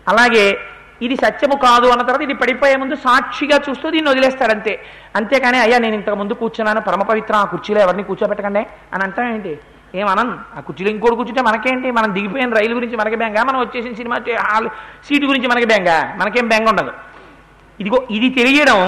అలాగే ఇది సత్యము కాదు అన్న తర్వాత ఇది పడిపోయే ముందు సాక్షిగా చూస్తూ దీన్ని వదిలేస్తాడు అంతే అంతేకాని అయ్యా నేను ఇంతకు ముందు కూర్చున్నాను పరమ పవిత్ర ఆ కుర్చీలో ఎవరిని కూర్చోబెట్టకండి అని అంటాం ఏంటి ఏమనం ఆ కుర్చీలో ఇంకోటి కూర్చుంటే మనకేంటి మనం దిగిపోయిన రైలు గురించి మనకి బెంగ మనం వచ్చేసిన సినిమా చే- హాల్ సీటు గురించి మనకి బెంగ మనకేం బెంగ ఉండదు ఇదిగో ఇది తెలియడం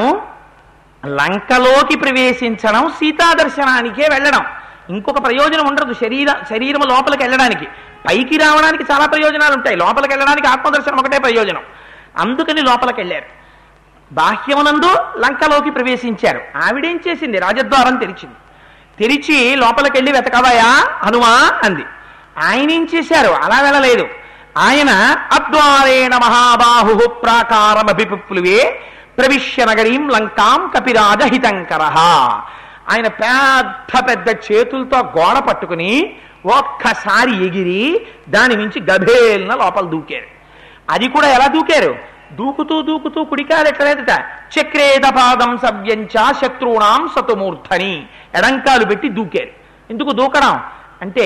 లంకలోకి ప్రవేశించడం సీతా దర్శనానికే వెళ్ళడం ఇంకొక ప్రయోజనం ఉండదు శరీర శరీరం లోపలికి వెళ్ళడానికి పైకి రావడానికి చాలా ప్రయోజనాలు ఉంటాయి లోపలికి వెళ్ళడానికి ఆత్మదర్శనం ఒకటే ప్రయోజనం అందుకని లోపలికి వెళ్ళారు బాహ్యమునందు లంకలోకి ప్రవేశించారు ఆవిడేం చేసింది రాజద్వారం తెరిచింది తెరిచి లోపలికి వెళ్ళి వెతకవయా హనుమా అంది ఆయన ఏం చేశారు అలా వెళ్ళలేదు ఆయన అద్వారేణ మహాబాహు ప్రాకారమభిపుప్లువే ప్రవిశ్య నగరీం లంకాం కపిరాజ హితంకర ఆయన పెద్ద పెద్ద చేతులతో గోడ పట్టుకుని ఒక్కసారి ఎగిరి దాని నుంచి గభేల్న లోపల దూకారు అది కూడా ఎలా దూకారు దూకుతూ దూకుతూ కుడికాలు ఎక్కలేదట చక్రేద పాదం సవ్యంచ శత్రువునాం సతుమూర్ధని ఎడంకాలు పెట్టి దూకారు ఎందుకు దూకడం అంటే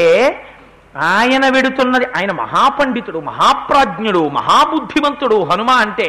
ఆయన వెడుతున్నది ఆయన మహాపండితుడు మహాప్రాజ్ఞుడు మహాబుద్ధిమంతుడు హనుమ అంటే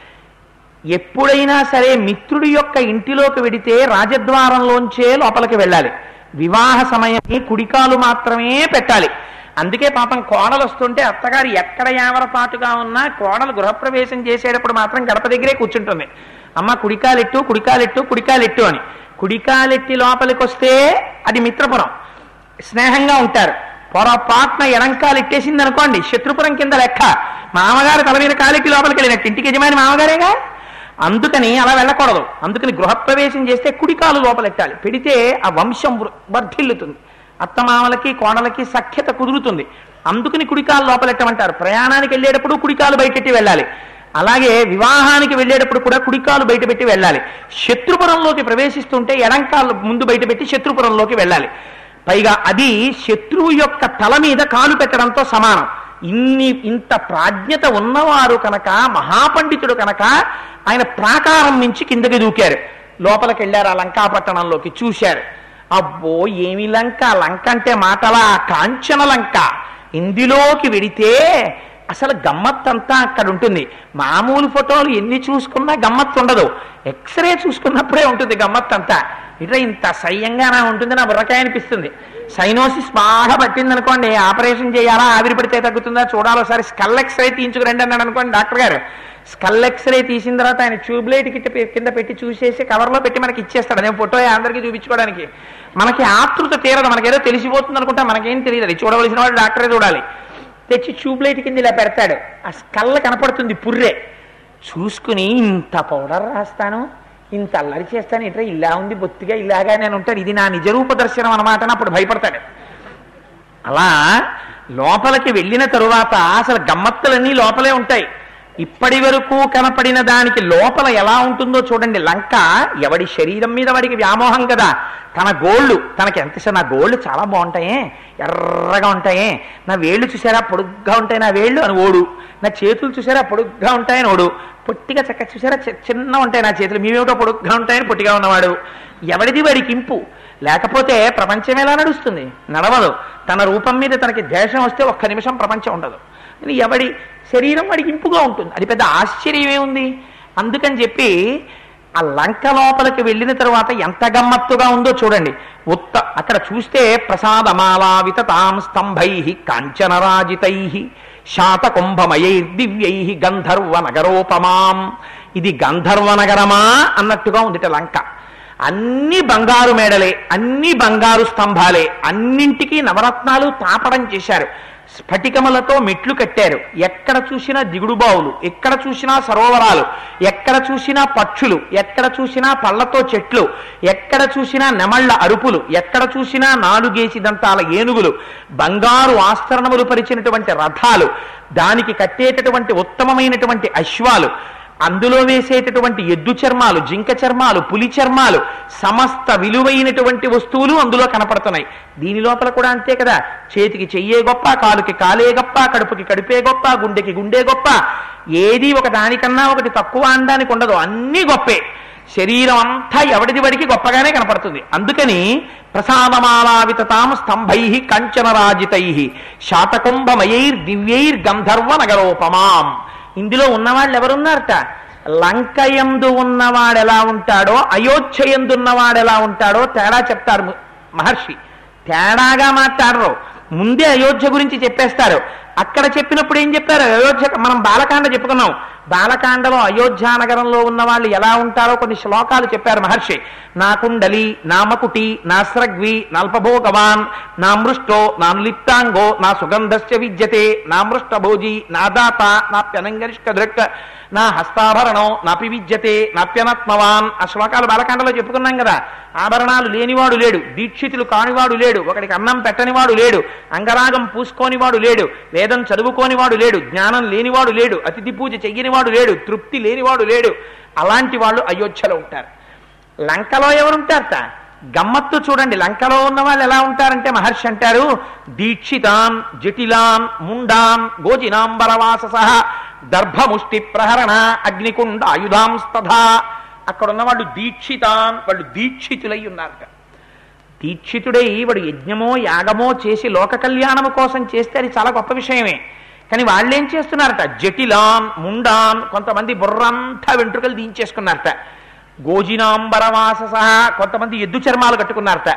ఎప్పుడైనా సరే మిత్రుడి యొక్క ఇంటిలోకి వెడితే రాజద్వారంలోంచే లోపలికి వెళ్ళాలి వివాహ సమయమే కుడికాలు మాత్రమే పెట్టాలి అందుకే పాపం కోడలు వస్తుంటే అత్తగారు ఎక్కడ యావరపాటుగా ఉన్నా కోడలు గృహప్రవేశం చేసేటప్పుడు మాత్రం గడప దగ్గరే కూర్చుంటుంది అమ్మ కుడికాలెట్టు కుడికాలెట్టు కుడికాలెట్టు అని కుడికాలెట్టి లోపలికి వస్తే అది మిత్రపురం స్నేహంగా ఉంటారు పొరపాటున ఎడంకాలు ఇట్టేసింది అనుకోండి శత్రుపురం కింద లెక్క మామగారు తల మీద కాలెట్టి లోపలికి వెళ్ళినట్టు ఇంటికి యజమాని మామగారేగా అందుకని అలా వెళ్ళకూడదు అందుకని గృహప్రవేశం చేస్తే కుడికాలు లోపలెట్టాలి పెడితే ఆ వంశం వృ- వర్ధిల్లుతుంది అత్తమామలకి కోడలకి సఖ్యత కుదురుతుంది అందుకని కుడికాలు లోపలెట్టమంటారు ప్రయాణానికి వెళ్ళేటప్పుడు కుడికాలు బయటెట్టి వెళ్ళాలి అలాగే వివాహానికి వెళ్ళేటప్పుడు కూడా కుడికాలు బయటపెట్టి వెళ్ళాలి శత్రుపురంలోకి ప్రవేశిస్తుంటే ఎడంకాలు ముందు బయటపెట్టి శత్రుపురంలోకి వెళ్ళాలి పైగా అది శత్రువు యొక్క తల మీద కాలు పెట్టడంతో సమానం ఇన్ని ఇంత ప్రాజ్ఞత ఉన్నవారు కనుక మహాపండితుడు కనుక ఆయన ప్రాకారం నుంచి కిందకి దూకారు లోపలికి వెళ్ళారు ఆ లంకాపట్టణంలోకి చూశారు అబ్బో ఏమి లంక లంక అంటే మాటలా కాంచన లంక ఇందులోకి వెడితే అసలు గమ్మత్తంతా అక్కడ ఉంటుంది మామూలు ఫోటోలు ఎన్ని చూసుకున్నా గమ్మత్తు ఉండదు ఎక్స్రే చూసుకున్నప్పుడే ఉంటుంది గమ్మత్తంతా ఇట్లా ఇంత సయ్యంగానే ఉంటుంది నా బుర్రకాయ అనిపిస్తుంది సైనోసిస్ బాగా పట్టింది అనుకోండి ఆపరేషన్ చేయాలా ఆవిరి పడితే తగ్గుతుందా చూడాలి ఒకసారి స్కల్ ఎక్స్రే తీయించుకురండి అన్నాడు అనుకోండి డాక్టర్ గారు స్కల్ ఎక్స్రే తీసిన తర్వాత ఆయన ట్యూబ్లైట్ కింద పెట్టి చూసేసి కవర్లో పెట్టి మనకి ఇచ్చేస్తాడు అదే ఫోటో అందరికీ చూపించుకోవడానికి మనకి ఆతృత తీరదు మనకేదో తెలిసిపోతుంది అనుకుంటా మనకేం తెలియదు అది చూడవలసిన వాడు డాక్టరే చూడాలి తెచ్చి ట్యూబ్లైట్ కింద ఇలా పెడతాడు ఆ స్కల్ కనపడుతుంది పుర్రే చూసుకుని ఇంత పౌడర్ రాస్తాను ఇంత అల్లరి చేస్తాను ఇట్లా ఇలా ఉంది బొత్తిగా ఇలాగా నేను ఉంటాను ఇది నా నిజరూప దర్శనం అనమాట అని అప్పుడు భయపడతాడు అలా లోపలికి వెళ్ళిన తరువాత అసలు గమ్మత్తులన్నీ లోపలే ఉంటాయి ఇప్పటి వరకు కనపడిన దానికి లోపల ఎలా ఉంటుందో చూడండి లంక ఎవడి శరీరం మీద వాడికి వ్యామోహం కదా తన గోళ్ళు తనకి ఎంత ఇష్టం నా గోళ్ళు చాలా బాగుంటాయే ఎర్రగా ఉంటాయే నా వేళ్ళు చూసారా పొడుగ్గా ఉంటాయి నా వేళ్ళు అని ఓడు నా చేతులు చూసారా పొడుగ్గా ఉంటాయని ఓడు పొట్టిగా చక్క చూసారా చి- చిన్న ఉంటాయి నా చేతులు మీవేమిటో పొడుగ్గా ఉంటాయని పొట్టిగా ఉన్నవాడు ఎవడిది వాడికి ఇంపు లేకపోతే ప్రపంచం ఎలా నడుస్తుంది నడవదు తన రూపం మీద తనకి ద్వేషం వస్తే ఒక్క నిమిషం ప్రపంచం ఉండదు ఇది ఎవడి శరీరం వాడికి ఇంపుగా ఉంటుంది అది పెద్ద ఆశ్చర్యమే ఉంది అందుకని చెప్పి ఆ లంక లోపలికి వెళ్ళిన తరువాత ఎంత గమ్మత్తుగా ఉందో చూడండి ఉత్త అక్కడ చూస్తే ప్రసాదమాలావిత తాం స్తంభై కాంచనరాజితై శాతకుంభమయై దివ్యై గంధర్వ నగరోపమాం ఇది గంధర్వ నగరమా అన్నట్టుగా ఉందిట లంక అన్ని బంగారు మేడలే అన్ని బంగారు స్తంభాలే అన్నింటికీ నవరత్నాలు తాపడం చేశారు స్ఫటికములతో మెట్లు కట్టారు ఎక్కడ చూసినా దిగుడు బావులు ఎక్కడ చూసినా సరోవరాలు ఎక్కడ చూసినా పక్షులు ఎక్కడ చూసినా పళ్ళతో చెట్లు ఎక్కడ చూసినా నెమళ్ల అరుపులు ఎక్కడ చూసినా నాలుగేసి దంతాల ఏనుగులు బంగారు ఆస్తరణములు పరిచినటువంటి రథాలు దానికి కట్టేటటువంటి ఉత్తమమైనటువంటి అశ్వాలు అందులో వేసేటటువంటి ఎద్దు చర్మాలు జింక చర్మాలు పులి చర్మాలు సమస్త విలువైనటువంటి వస్తువులు అందులో కనపడుతున్నాయి దీని లోపల కూడా అంతే కదా చేతికి చెయ్యే గొప్ప కాలుకి కాలే గొప్ప కడుపుకి కడుపే గొప్ప గుండెకి గుండె గొప్ప ఏది ఒక దానికన్నా ఒకటి తక్కువ అనడానికి ఉండదు అన్నీ గొప్పే శరీరం అంతా ఎవడిది వడికి గొప్పగానే కనపడుతుంది అందుకని ప్రసాదమాలావితాం స్తంభై కంచనరాజితై శాతకుంభమయైర్ దివ్యైర్ గంధర్వ నగరోపమాం ఇందులో ఉన్నవాళ్ళు ఎవరున్నారట లంకయందు ఉన్నవాడు ఎలా ఉంటాడో అయోధ్యయందు ఉన్నవాడు ఎలా ఉంటాడో తేడా చెప్తారు ము- మహర్షి తేడాగా మాట్లాడరు ముందే అయోధ్య గురించి చెప్పేస్తారు అక్కడ చెప్పినప్పుడు ఏం చెప్పారు అయోధ్య మనం బాలకాండ చెప్పుకున్నాం బాలకాండలో అయోధ్య నగరంలో ఉన్న వాళ్ళు ఎలా ఉంటారో కొన్ని శ్లోకాలు చెప్పారు మహర్షి నా కుండలి నా మకుటి నా స్రగ్వి నల్పభోగవాన్ నా మృష్టో నా లిప్తాంగో నా సుగంధస్య విద్యతే నా మృష్టభోజి నా దాత నా ప్యనంగరిష్క దృక్ నా హస్తాభరణం నాపి విద్యతే నాప్యనత్మవాన్ ఆ శ్లోకాలు బాలకాండలో చెప్పుకున్నాం కదా ఆభరణాలు లేనివాడు లేడు దీక్షితులు కానివాడు లేడు ఒకడికి అన్నం పెట్టనివాడు లేడు అంగరాగం పూసుకోనివాడు లేడు వేదం చదువుకోనివాడు లేడు జ్ఞానం లేనివాడు లేడు అతిథి పూజ చెయ్యనివాడు లేడు తృప్తి లేనివాడు లేడు అలాంటి వాళ్ళు అయోధ్యలో ఉంటారు లంకలో ఎవరుంటారట గమ్మత్తు చూడండి లంకలో ఉన్న వాళ్ళు ఎలా ఉంటారంటే మహర్షి అంటారు దీక్షితాన్ జటిలాన్ ముండాన్ గోజినాంబరవాస దర్భముష్టి ప్రహరణ అగ్నికుండ ఆయుధాంస్తథా అక్కడ ఉన్న వాళ్ళు దీక్షితాన్ వాళ్ళు దీక్షితులై ఉన్నారట దీక్షితుడై వాడు యజ్ఞమో యాగమో చేసి లోక కళ్యాణము కోసం చేస్తే అది చాలా గొప్ప విషయమే కానీ వాళ్ళు ఏం చేస్తున్నారట జటిలాన్ ముండాన్ కొంతమంది బుర్రంతా వెంట్రుకలు దించేసుకున్నారట గోజినాంబరవాస సహా కొంతమంది ఎద్దు చర్మాలు కట్టుకున్నారట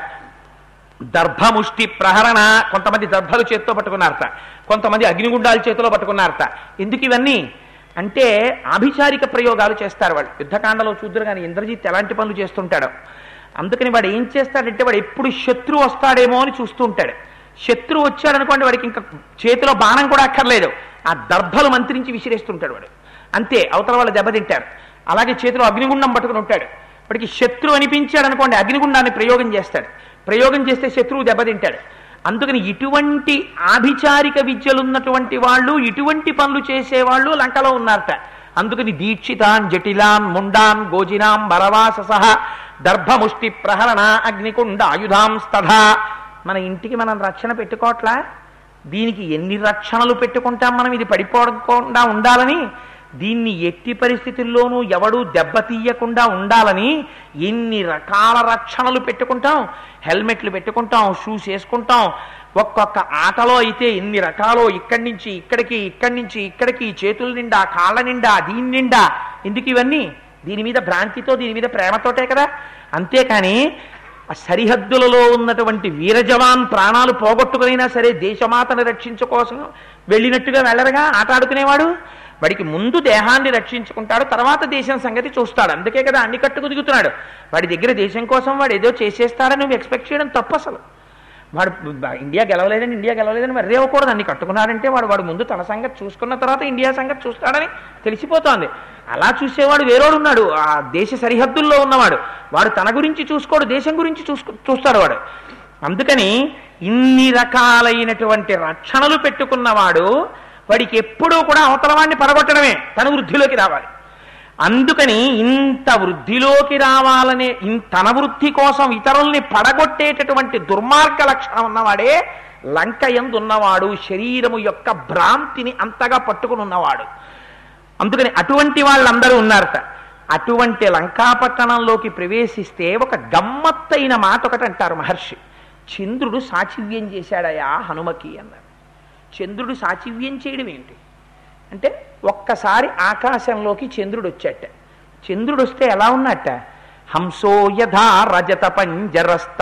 దర్భముష్టి ప్రహరణ కొంతమంది దర్భలు చేతితో పట్టుకున్నారట కొంతమంది అగ్నిగుండాల చేతిలో పట్టుకున్నారట ఎందుకు ఇవన్నీ అంటే ఆభిచారిక ప్రయోగాలు చేస్తారు వాళ్ళు యుద్ధకాండలో చూద్దరు కానీ ఇంద్రజిత్ ఎలాంటి పనులు చేస్తుంటాడో అందుకని వాడు ఏం చేస్తాడంటే వాడు ఎప్పుడు శత్రువు వస్తాడేమో అని చూస్తూ ఉంటాడు శత్రువు వచ్చాడనుకోండి వాడికి ఇంకా చేతిలో బాణం కూడా అక్కర్లేదు ఆ దర్భలు మంత్రించి విసిరేస్తుంటాడు వాడు అంతే అవతల వాళ్ళు దెబ్బతింటారు అలాగే చేతిలో అగ్నిగుండం పట్టుకుని ఉంటాడు వాడికి శత్రువు అనిపించాడు అనుకోండి అగ్నిగుండాన్ని ప్రయోగం చేస్తాడు ప్రయోగం చేస్తే శత్రువు దెబ్బతింటాడు అందుకని ఇటువంటి ఆభిచారిక విద్యలున్నటువంటి వాళ్ళు ఇటువంటి పనులు చేసేవాళ్ళు లంకలో ఉన్నారట అందుకని దీక్షితాన్ జటిలాన్ ముండాన్ గోజినాం బరవాస సహ దర్భముష్టి ప్రహరణ అగ్నికుండ ఆయుధాంస్తథా మన ఇంటికి మనం రక్షణ పెట్టుకోవట్లా దీనికి ఎన్ని రక్షణలు పెట్టుకుంటాం మనం ఇది పడిపోకుండా ఉండాలని దీన్ని ఎట్టి పరిస్థితుల్లోనూ ఎవడూ దెబ్బతీయకుండా ఉండాలని ఎన్ని రకాల రక్షణలు పెట్టుకుంటాం హెల్మెట్లు పెట్టుకుంటాం షూస్ వేసుకుంటాం ఒక్కొక్క ఆటలో అయితే ఎన్ని రకాలో ఇక్కడి నుంచి ఇక్కడికి ఇక్కడి నుంచి ఇక్కడికి చేతుల నిండా కాళ్ళ నిండా దీని నిండా ఎందుకు ఇవన్నీ దీని మీద భ్రాంతితో దీని మీద ప్రేమతోటే కదా అంతేకాని ఆ సరిహద్దులలో ఉన్నటువంటి వీర జవాన్ ప్రాణాలు పోగొట్టుకునైనా సరే దేశమాతను రక్షించుకోసం వెళ్ళినట్టుగా వెళ్ళరుగా ఆట ఆడుకునేవాడు వాడికి ముందు దేహాన్ని రక్షించుకుంటాడు తర్వాత దేశం సంగతి చూస్తాడు అందుకే కదా అన్ని కట్టుకు దిగుతున్నాడు వాడి దగ్గర దేశం కోసం వాడు ఏదో చేసేస్తాడని నువ్వు ఎక్స్పెక్ట్ చేయడం తప్పు అసలు వాడు బ- ఇండియా గెలవలేదని ఇండియా గెలవలేదని మరి రేవకూడదు అన్ని కట్టుకున్నాడంటే వాడు వాడు ముందు తన సంగతి చూసుకున్న తర్వాత ఇండియా సంగతి చూస్తాడని తెలిసిపోతోంది అలా చూసేవాడు వేరోడు ఉన్నాడు ఆ దేశ సరిహద్దుల్లో ఉన్నవాడు వాడు తన గురించి చూసుకోడు దేశం గురించి చూసుకో చూస్తాడు వాడు అందుకని ఇన్ని రకాలైనటువంటి రక్షణలు పెట్టుకున్నవాడు వాడికి ఎప్పుడూ కూడా అవతల వాడిని పడగొట్టడమే తన వృద్ధిలోకి రావాలి అందుకని ఇంత వృద్ధిలోకి రావాలనే ఇన్- తన వృద్ధి కోసం ఇతరుల్ని పడగొట్టేటటువంటి దుర్మార్గ లక్షణం ఉన్నవాడే లంక ఉన్నవాడు శరీరము యొక్క భ్రాంతిని అంతగా పట్టుకుని ఉన్నవాడు అందుకని అటువంటి వాళ్ళందరూ ఉన్నారట అటువంటి లంకాపట్టణంలోకి ప్రవేశిస్తే ఒక గమ్మత్తైన మాట ఒకటి అంటారు మహర్షి చంద్రుడు సాచివ్యం చేశాడయా హనుమకి అన్నారు చంద్రుడు సాచివ్యం చేయడం ఏంటి అంటే ఒక్కసారి ఆకాశంలోకి చంద్రుడు వచ్చాట చంద్రుడు వస్తే ఎలా ఉన్నట్ట హంసో యథా రజత పంజరస్థ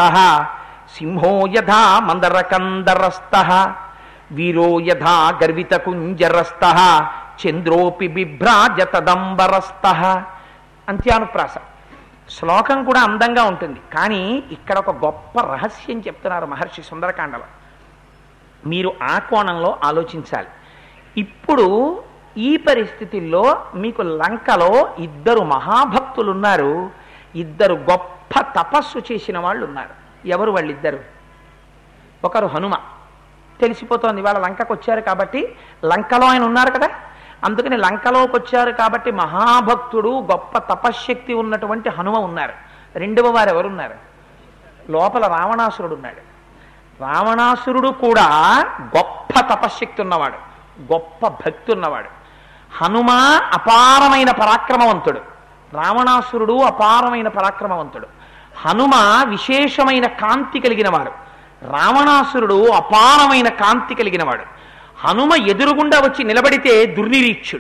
సింహో యథా మందరకందరస్థ వీరో యథా గర్విత కుంజరస్థ చంద్రోపి బిభ్రాజతదంబరస్థ అంత్యానుప్రాస శ్లోకం కూడా అందంగా ఉంటుంది కానీ ఇక్కడ ఒక గొప్ప రహస్యం చెప్తున్నారు మహర్షి సుందరకాండలో మీరు ఆ కోణంలో ఆలోచించాలి ఇప్పుడు ఈ పరిస్థితుల్లో మీకు లంకలో ఇద్దరు మహాభక్తులు ఉన్నారు ఇద్దరు గొప్ప తపస్సు చేసిన వాళ్ళు ఉన్నారు ఎవరు వాళ్ళిద్దరు ఒకరు హనుమ తెలిసిపోతోంది వాళ్ళ లంకకు వచ్చారు కాబట్టి లంకలో ఆయన ఉన్నారు కదా అందుకని లంకలోకి వచ్చారు కాబట్టి మహాభక్తుడు గొప్ప తపశ్శక్తి ఉన్నటువంటి హనుమ ఉన్నారు రెండవ వారు ఎవరున్నారు లోపల రావణాసురుడు ఉన్నాడు రావణాసురుడు కూడా గొప్ప తపశ్శక్తి ఉన్నవాడు గొప్ప భక్తి ఉన్నవాడు హనుమ అపారమైన పరాక్రమవంతుడు రావణాసురుడు అపారమైన పరాక్రమవంతుడు హనుమ విశేషమైన కాంతి కలిగిన వాడు రావణాసురుడు అపారమైన కాంతి కలిగిన వాడు హనుమ ఎదురుగుండా వచ్చి నిలబడితే దుర్నిరీక్షుడు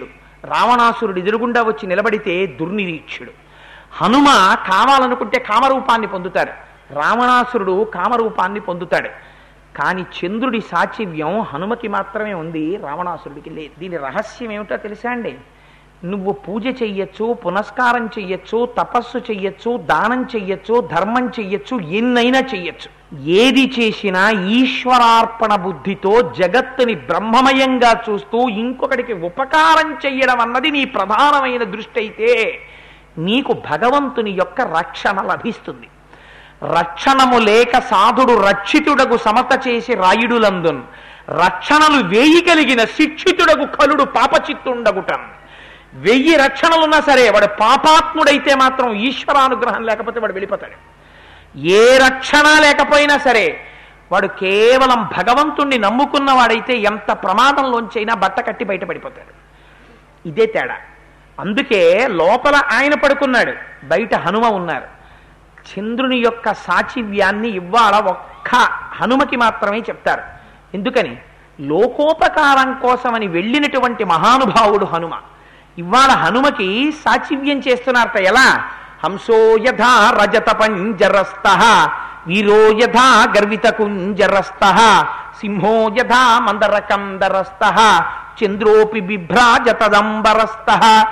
రావణాసురుడు ఎదురుగుండా వచ్చి నిలబడితే దుర్నిరీక్షుడు హనుమ కావాలనుకుంటే కామరూపాన్ని పొందుతాడు రావణాసురుడు కామరూపాన్ని పొందుతాడు కానీ చంద్రుడి సాచివ్యం హనుమకి మాత్రమే ఉంది రావణాసురుడికి లేదు దీని రహస్యం ఏమిటో తెలుసా అండి నువ్వు పూజ చెయ్యొచ్చు పునస్కారం చెయ్యొచ్చు తపస్సు చెయ్యొచ్చు దానం చెయ్యొచ్చు ధర్మం చెయ్యొచ్చు ఎన్నైనా చెయ్యొచ్చు ఏది చేసినా ఈశ్వరార్పణ బుద్ధితో జగత్తుని బ్రహ్మమయంగా చూస్తూ ఇంకొకటికి ఉపకారం చెయ్యడం అన్నది నీ ప్రధానమైన దృష్టి అయితే నీకు భగవంతుని యొక్క రక్షణ లభిస్తుంది రక్షణము లేక సాధుడు రక్షితుడగు సమత చేసి రాయుడులందున్ రక్షణలు వేయి కలిగిన శిక్షితుడగు కలుడు పాపచిత్తుండగుటం వెయ్యి రక్షణలున్నా సరే వాడు పాపాత్ముడైతే మాత్రం ఈశ్వరానుగ్రహం లేకపోతే వాడు వెళ్ళిపోతాడు ఏ రక్షణ లేకపోయినా సరే వాడు కేవలం భగవంతుణ్ణి నమ్ముకున్న వాడైతే ఎంత ప్రమాదంలోంచైనా బట్ట కట్టి బయటపడిపోతాడు ఇదే తేడా అందుకే లోపల ఆయన పడుకున్నాడు బయట హనుమ ఉన్నారు చంద్రుని యొక్క సాచివ్యాన్ని ఇవాళ ఒక్క హనుమకి మాత్రమే చెప్తారు ఎందుకని లోకోపకారం కోసమని వెళ్ళినటువంటి మహానుభావుడు హనుమ ఇవాళ హనుమకి సాచివ్యం చేస్తున్నారట ఎలా హంసో యథా రజత పంజరస్థ వీరో యథా గర్విత కుంజరస్థ సింహో యథా మందరకందరస్థ చంద్రోపి బిభ్రాజతదంబరస్థ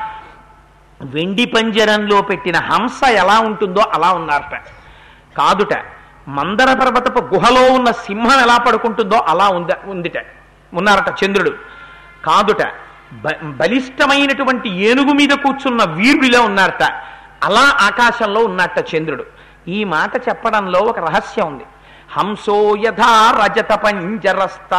వెండి పంజరంలో పెట్టిన హంస ఎలా ఉంటుందో అలా ఉన్నారట కాదుట మందర పర్వతపు గుహలో ఉన్న సింహం ఎలా పడుకుంటుందో అలా ఉంద ఉందిట ఉన్నారట చంద్రుడు కాదుట బ- బలిష్టమైనటువంటి ఏనుగు మీద కూర్చున్న వీరుడిలా ఉన్నారట అలా ఆకాశంలో ఉన్నట్ట చంద్రుడు ఈ మాట చెప్పడంలో ఒక రహస్యం ఉంది హంసో యథా రజత పంజరస్థ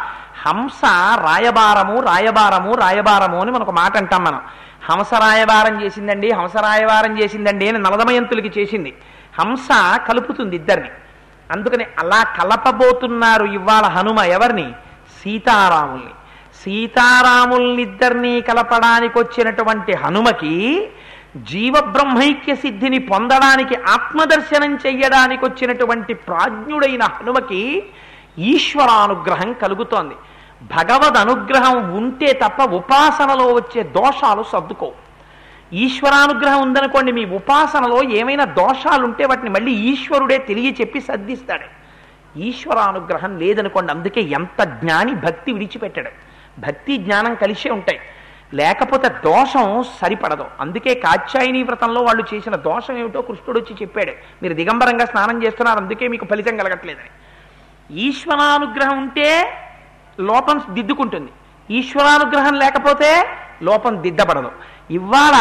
హంస రాయబారము రాయబారము రాయబారము అని మనకు మాట అంటాం మనం హంస రాయబారం చేసిందండి హంస రాయబారం చేసిందండి అని నలదమయంతులకి చేసింది హంస కలుపుతుంది ఇద్దరిని అందుకని అలా కలపబోతున్నారు ఇవాళ హనుమ ఎవరిని సీతారాముల్ని సీతారాముల్నిద్దరినీ కలపడానికి వచ్చినటువంటి హనుమకి జీవబ్రహ్మైక్య సిద్ధిని పొందడానికి ఆత్మదర్శనం చెయ్యడానికి వచ్చినటువంటి ప్రాజ్ఞుడైన హనుమకి ఈశ్వరానుగ్రహం కలుగుతోంది భగవద్ అనుగ్రహం ఉంటే తప్ప ఉపాసనలో వచ్చే దోషాలు సర్దుకోవు ఈశ్వరానుగ్రహం ఉందనుకోండి మీ ఉపాసనలో ఏమైనా దోషాలుంటే వాటిని మళ్ళీ ఈశ్వరుడే తెలియచెప్పి సర్దిస్తాడు ఈశ్వరానుగ్రహం లేదనుకోండి అందుకే ఎంత జ్ఞాని భక్తి విడిచిపెట్టాడు భక్తి జ్ఞానం కలిసే ఉంటాయి లేకపోతే దోషం సరిపడదు అందుకే కాత్యాయని వ్రతంలో వాళ్ళు చేసిన దోషం ఏమిటో కృష్ణుడు వచ్చి చెప్పాడు మీరు దిగంబరంగా స్నానం చేస్తున్నారు అందుకే మీకు ఫలితం కలగట్లేదని ఈశ్వరానుగ్రహం ఉంటే లోపం దిద్దుకుంటుంది ఈశ్వరానుగ్రహం లేకపోతే లోపం దిద్దపడదు ఇవాళ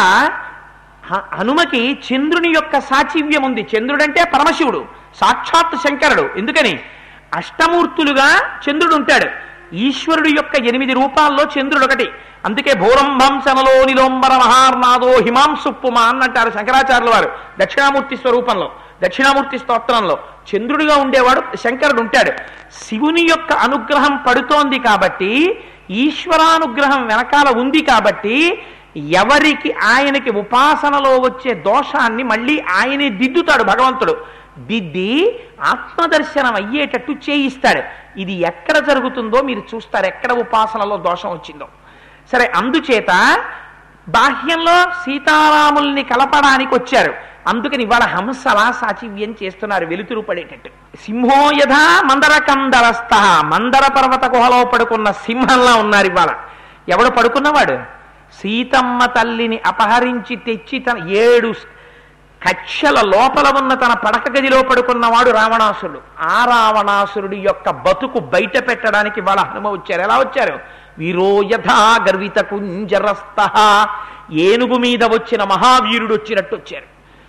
హ- హనుమకి చంద్రుని యొక్క సాచివ్యం ఉంది చంద్రుడంటే పరమశివుడు సాక్షాత్ శంకరుడు ఎందుకని అష్టమూర్తులుగా చంద్రుడు ఉంటాడు ఈశ్వరుడు యొక్క ఎనిమిది రూపాల్లో చంద్రుడు ఒకటి అందుకే భూరంభం శనలో నిలోంబర మహార్నాదో హిమాంసుప్పుమా అన్నంటారు శంకరాచార్యుల వారు దక్షిణామూర్తి స్వరూపంలో దక్షిణామూర్తి స్తోత్రంలో చంద్రుడిగా ఉండేవాడు శంకరుడు ఉంటాడు శివుని యొక్క అనుగ్రహం పడుతోంది కాబట్టి ఈశ్వరానుగ్రహం వెనకాల ఉంది కాబట్టి ఎవరికి ఆయనకి ఉపాసనలో వచ్చే దోషాన్ని మళ్ళీ ఆయనే దిద్దుతాడు భగవంతుడు దిద్ది ఆత్మదర్శనం అయ్యేటట్టు చేయిస్తాడు ఇది ఎక్కడ జరుగుతుందో మీరు చూస్తారు ఎక్కడ ఉపాసనలో దోషం వచ్చిందో సరే అందుచేత బాహ్యంలో సీతారాముల్ని కలపడానికి వచ్చారు అందుకని ఇవాళ హంసలా సాచివ్యం చేస్తున్నారు వెలుతురు పడేటట్టు సింహో యథా మందర కందరస్థ మందర పర్వత గుహలో పడుకున్న సింహంలా ఉన్నారు ఇవాళ ఎవడు పడుకున్నవాడు సీతమ్మ తల్లిని అపహరించి తెచ్చి తన ఏడు కక్షల లోపల ఉన్న తన పడక గదిలో పడుకున్నవాడు రావణాసురుడు ఆ రావణాసురుడి యొక్క బతుకు బయట పెట్టడానికి వాళ్ళ హనుమ వచ్చారు ఎలా వచ్చారు వీరోయథా గర్విత కుంజరస్థ ఏనుగు మీద వచ్చిన మహావీరుడు వచ్చినట్టు వచ్చారు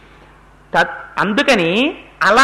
తత్ అందుకని అలా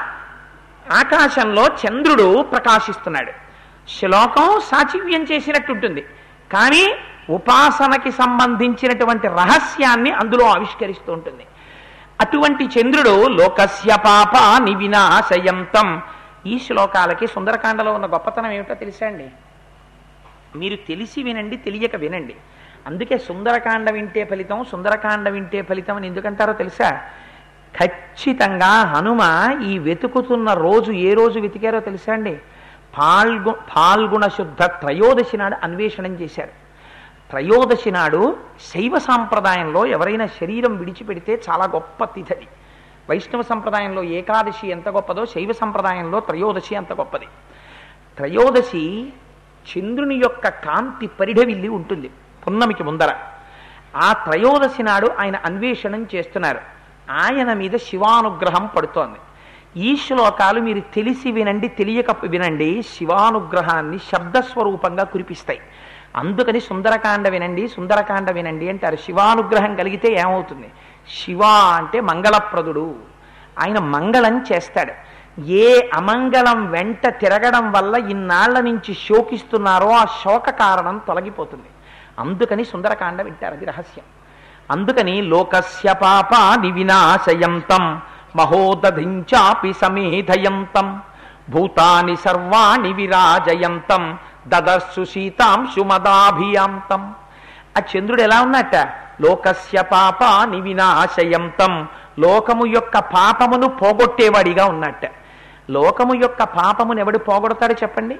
ఆకాశంలో చంద్రుడు ప్రకాశిస్తున్నాడు శ్లోకం సాచివ్యం చేసినట్టుంటుంది కానీ ఉపాసనకి సంబంధించినటువంటి రహస్యాన్ని అందులో ఆవిష్కరిస్తూ ఉంటుంది అటువంటి చంద్రుడు లోకస్య పాప నివినాశయంతం ఈ శ్లోకాలకి సుందరకాండలో ఉన్న గొప్పతనం ఏమిటో తెలుసా అండి మీరు తెలిసి వినండి తెలియక వినండి అందుకే సుందరకాండ వింటే ఫలితం సుందరకాండ వింటే ఫలితం అని ఎందుకంటారో తెలుసా ఖచ్చితంగా హనుమ ఈ వెతుకుతున్న రోజు ఏ రోజు వెతికారో తెలుసా అండి పాల్గు పాల్గుణ శుద్ధ త్రయోదశి నాడు అన్వేషణం చేశారు త్రయోదశి నాడు శైవ సాంప్రదాయంలో ఎవరైనా శరీరం విడిచిపెడితే చాలా గొప్ప తిథది వైష్ణవ సంప్రదాయంలో ఏకాదశి ఎంత గొప్పదో శైవ సంప్రదాయంలో త్రయోదశి అంత గొప్పది త్రయోదశి చంద్రుని యొక్క కాంతి పరిఢవిల్లి ఉంటుంది పున్నమికి ముందర ఆ త్రయోదశి నాడు ఆయన అన్వేషణం చేస్తున్నారు ఆయన మీద శివానుగ్రహం పడుతోంది ఈ శ్లోకాలు మీరు తెలిసి వినండి తెలియక వినండి శివానుగ్రహాన్ని శబ్దస్వరూపంగా కురిపిస్తాయి అందుకని సుందరకాండ వినండి సుందరకాండ వినండి అంటారు శివానుగ్రహం కలిగితే ఏమవుతుంది శివ అంటే మంగళప్రదుడు ఆయన మంగళం చేస్తాడు ఏ అమంగళం వెంట తిరగడం వల్ల ఇన్నాళ్ల నుంచి శోకిస్తున్నారో ఆ శోక కారణం తొలగిపోతుంది అందుకని సుందరకాండ వింటారు అది రహస్యం అందుకని లోకస్య పాపాని వినాశయంతం మహోదధించాపి సమేధయంతం భూతాని సర్వాణి విరాజయంతం దదర్శు శీతాంశుమదాభియాంతం ఆ చంద్రుడు ఎలా ఉన్నట్ట లోకస్య పాపాని వినాశయంతం లోకము యొక్క పాపమును పోగొట్టేవాడిగా ఉన్నట్ట లోకము యొక్క పాపమును ఎవడు పోగొడతాడు చెప్పండి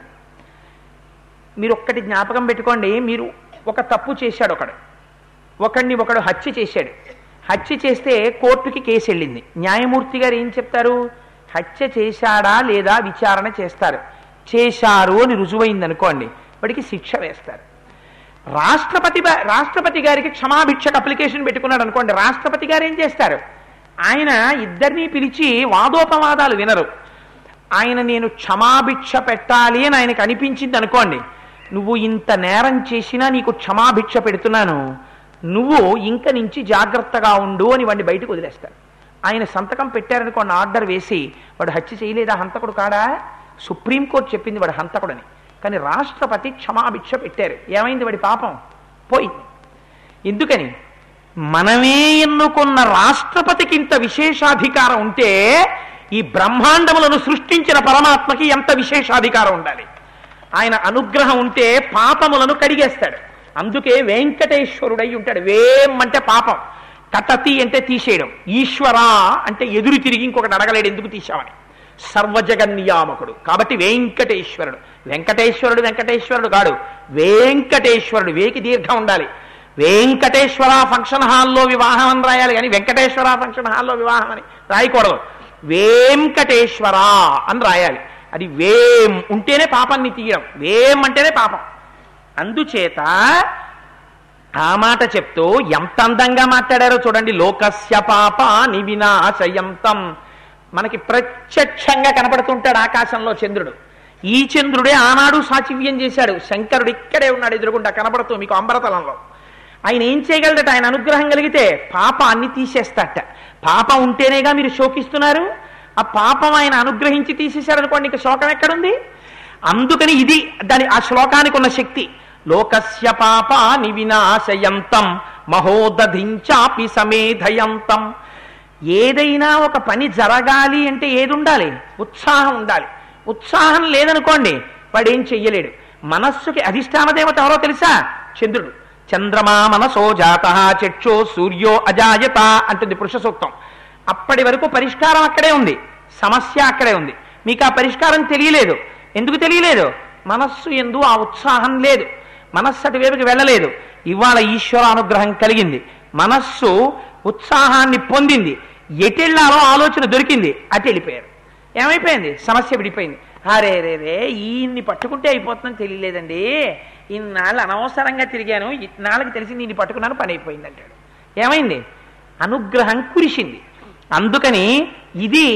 మీరు ఒక్కటి జ్ఞాపకం పెట్టుకోండి మీరు ఒక తప్పు చేశాడు ఒకడు ఒకడిని ఒకడు హత్య చేశాడు హత్య చేస్తే కోర్టుకి కేసు వెళ్ళింది న్యాయమూర్తి గారు ఏం చెప్తారు హత్య చేశాడా లేదా విచారణ చేస్తారు చేశారు అని రుజువైంది అనుకోండి వాడికి శిక్ష వేస్తారు రాష్ట్రపతి బ- రాష్ట్రపతి గారికి క్షమాభిక్షకు అప్లికేషన్ పెట్టుకున్నాడు అనుకోండి రాష్ట్రపతి గారు ఏం చేస్తారు ఆయన ఇద్దరినీ పిలిచి వాదోపవాదాలు వినరు ఆయన నేను క్షమాభిక్ష పెట్టాలి అని ఆయనకు అనిపించింది అనుకోండి నువ్వు ఇంత నేరం చేసినా నీకు క్షమాభిక్ష పెడుతున్నాను నువ్వు ఇంక నుంచి జాగ్రత్తగా ఉండు అని వాడిని బయటకు వదిలేస్తారు ఆయన సంతకం పెట్టారనుకోండి ఆర్డర్ వేసి వాడు హత్య చేయలేదా హంతకుడు కాడా సుప్రీంకోర్టు చెప్పింది వాడు హంతకుడని కానీ రాష్ట్రపతి క్షమాభిక్ష పెట్టారు ఏమైంది వాడి పాపం పోయింది ఎందుకని మనమే ఎన్నుకున్న రాష్ట్రపతికి ఇంత విశేషాధికారం ఉంటే ఈ బ్రహ్మాండములను సృష్టించిన పరమాత్మకి ఎంత విశేషాధికారం ఉండాలి ఆయన అనుగ్రహం ఉంటే పాపములను కడిగేస్తాడు అందుకే వెంకటేశ్వరుడై ఉంటాడు వేం అంటే పాపం కటతి అంటే తీసేయడం ఈశ్వర అంటే ఎదురు తిరిగి ఇంకొకటి అడగలేడు ఎందుకు తీసామని సర్వజగన్నియామకుడు కాబట్టి వెంకటేశ్వరుడు వెంకటేశ్వరుడు వెంకటేశ్వరుడు కాడు వెంకటేశ్వరుడు వేకి దీర్ఘం ఉండాలి వెంకటేశ్వర ఫంక్షన్ హాల్లో వివాహం అని రాయాలి కానీ వెంకటేశ్వర ఫంక్షన్ హాల్లో వివాహం అని రాయకూడదు వెంకటేశ్వర అని రాయాలి అది వేం ఉంటేనే పాపాన్ని తీయడం వేం అంటేనే పాపం అందుచేత ఆ మాట చెప్తూ ఎంత అందంగా మాట్లాడారో చూడండి లోకస్య పాప వినాశయంతం మనకి ప్రత్యక్షంగా కనపడుతుంటాడు ఆకాశంలో చంద్రుడు ఈ చంద్రుడే ఆనాడు సాచివ్యం చేశాడు శంకరుడు ఇక్కడే ఉన్నాడు ఎదురుగుండా కనపడుతూ మీకు అంబరతలంలో ఆయన ఏం చేయగలడట ఆయన అనుగ్రహం కలిగితే పాపాన్ని తీసేస్తాట పాపం ఉంటేనేగా మీరు శోకిస్తున్నారు ఆ పాపం ఆయన అనుగ్రహించి తీసేశారనుకోండి ఇంకా శోకం ఎక్కడుంది అందుకని ఇది దాని ఆ శ్లోకానికి ఉన్న శక్తి లోకస్య పాపాని వినాశయంతం మహోదధించాపి సమేధయంతం ఏదైనా ఒక పని జరగాలి అంటే ఏది ఉండాలి ఉత్సాహం ఉండాలి ఉత్సాహం లేదనుకోండి వాడు ఏం చెయ్యలేడు మనస్సుకి అధిష్టాన దేవత ఎవరో తెలుసా చంద్రుడు చంద్రమా మనసో జాత చక్షో సూర్యో అజాయత అంటుంది పురుష సూక్తం అప్పటి వరకు పరిష్కారం అక్కడే ఉంది సమస్య అక్కడే ఉంది మీకు ఆ పరిష్కారం తెలియలేదు ఎందుకు తెలియలేదు మనస్సు ఎందు ఆ ఉత్సాహం లేదు మనస్సు అటువైపుకి వెళ్ళలేదు ఇవాళ ఈశ్వర అనుగ్రహం కలిగింది మనస్సు ఉత్సాహాన్ని పొందింది ఎటెళ్ళాలో ఆలోచన దొరికింది అటు వెళ్ళిపోయారు ఏమైపోయింది సమస్య విడిపోయింది అరే రే రే ఈయన్ని పట్టుకుంటే అయిపోతుందని తెలియలేదండి ఇన్నాళ్ళు అనవసరంగా తిరిగాను ఇన్నాళ్ళకి తెలిసి నేను పట్టుకున్నాను పని అయిపోయింది అంటాడు ఏమైంది అనుగ్రహం కురిసింది అందుకని ఇది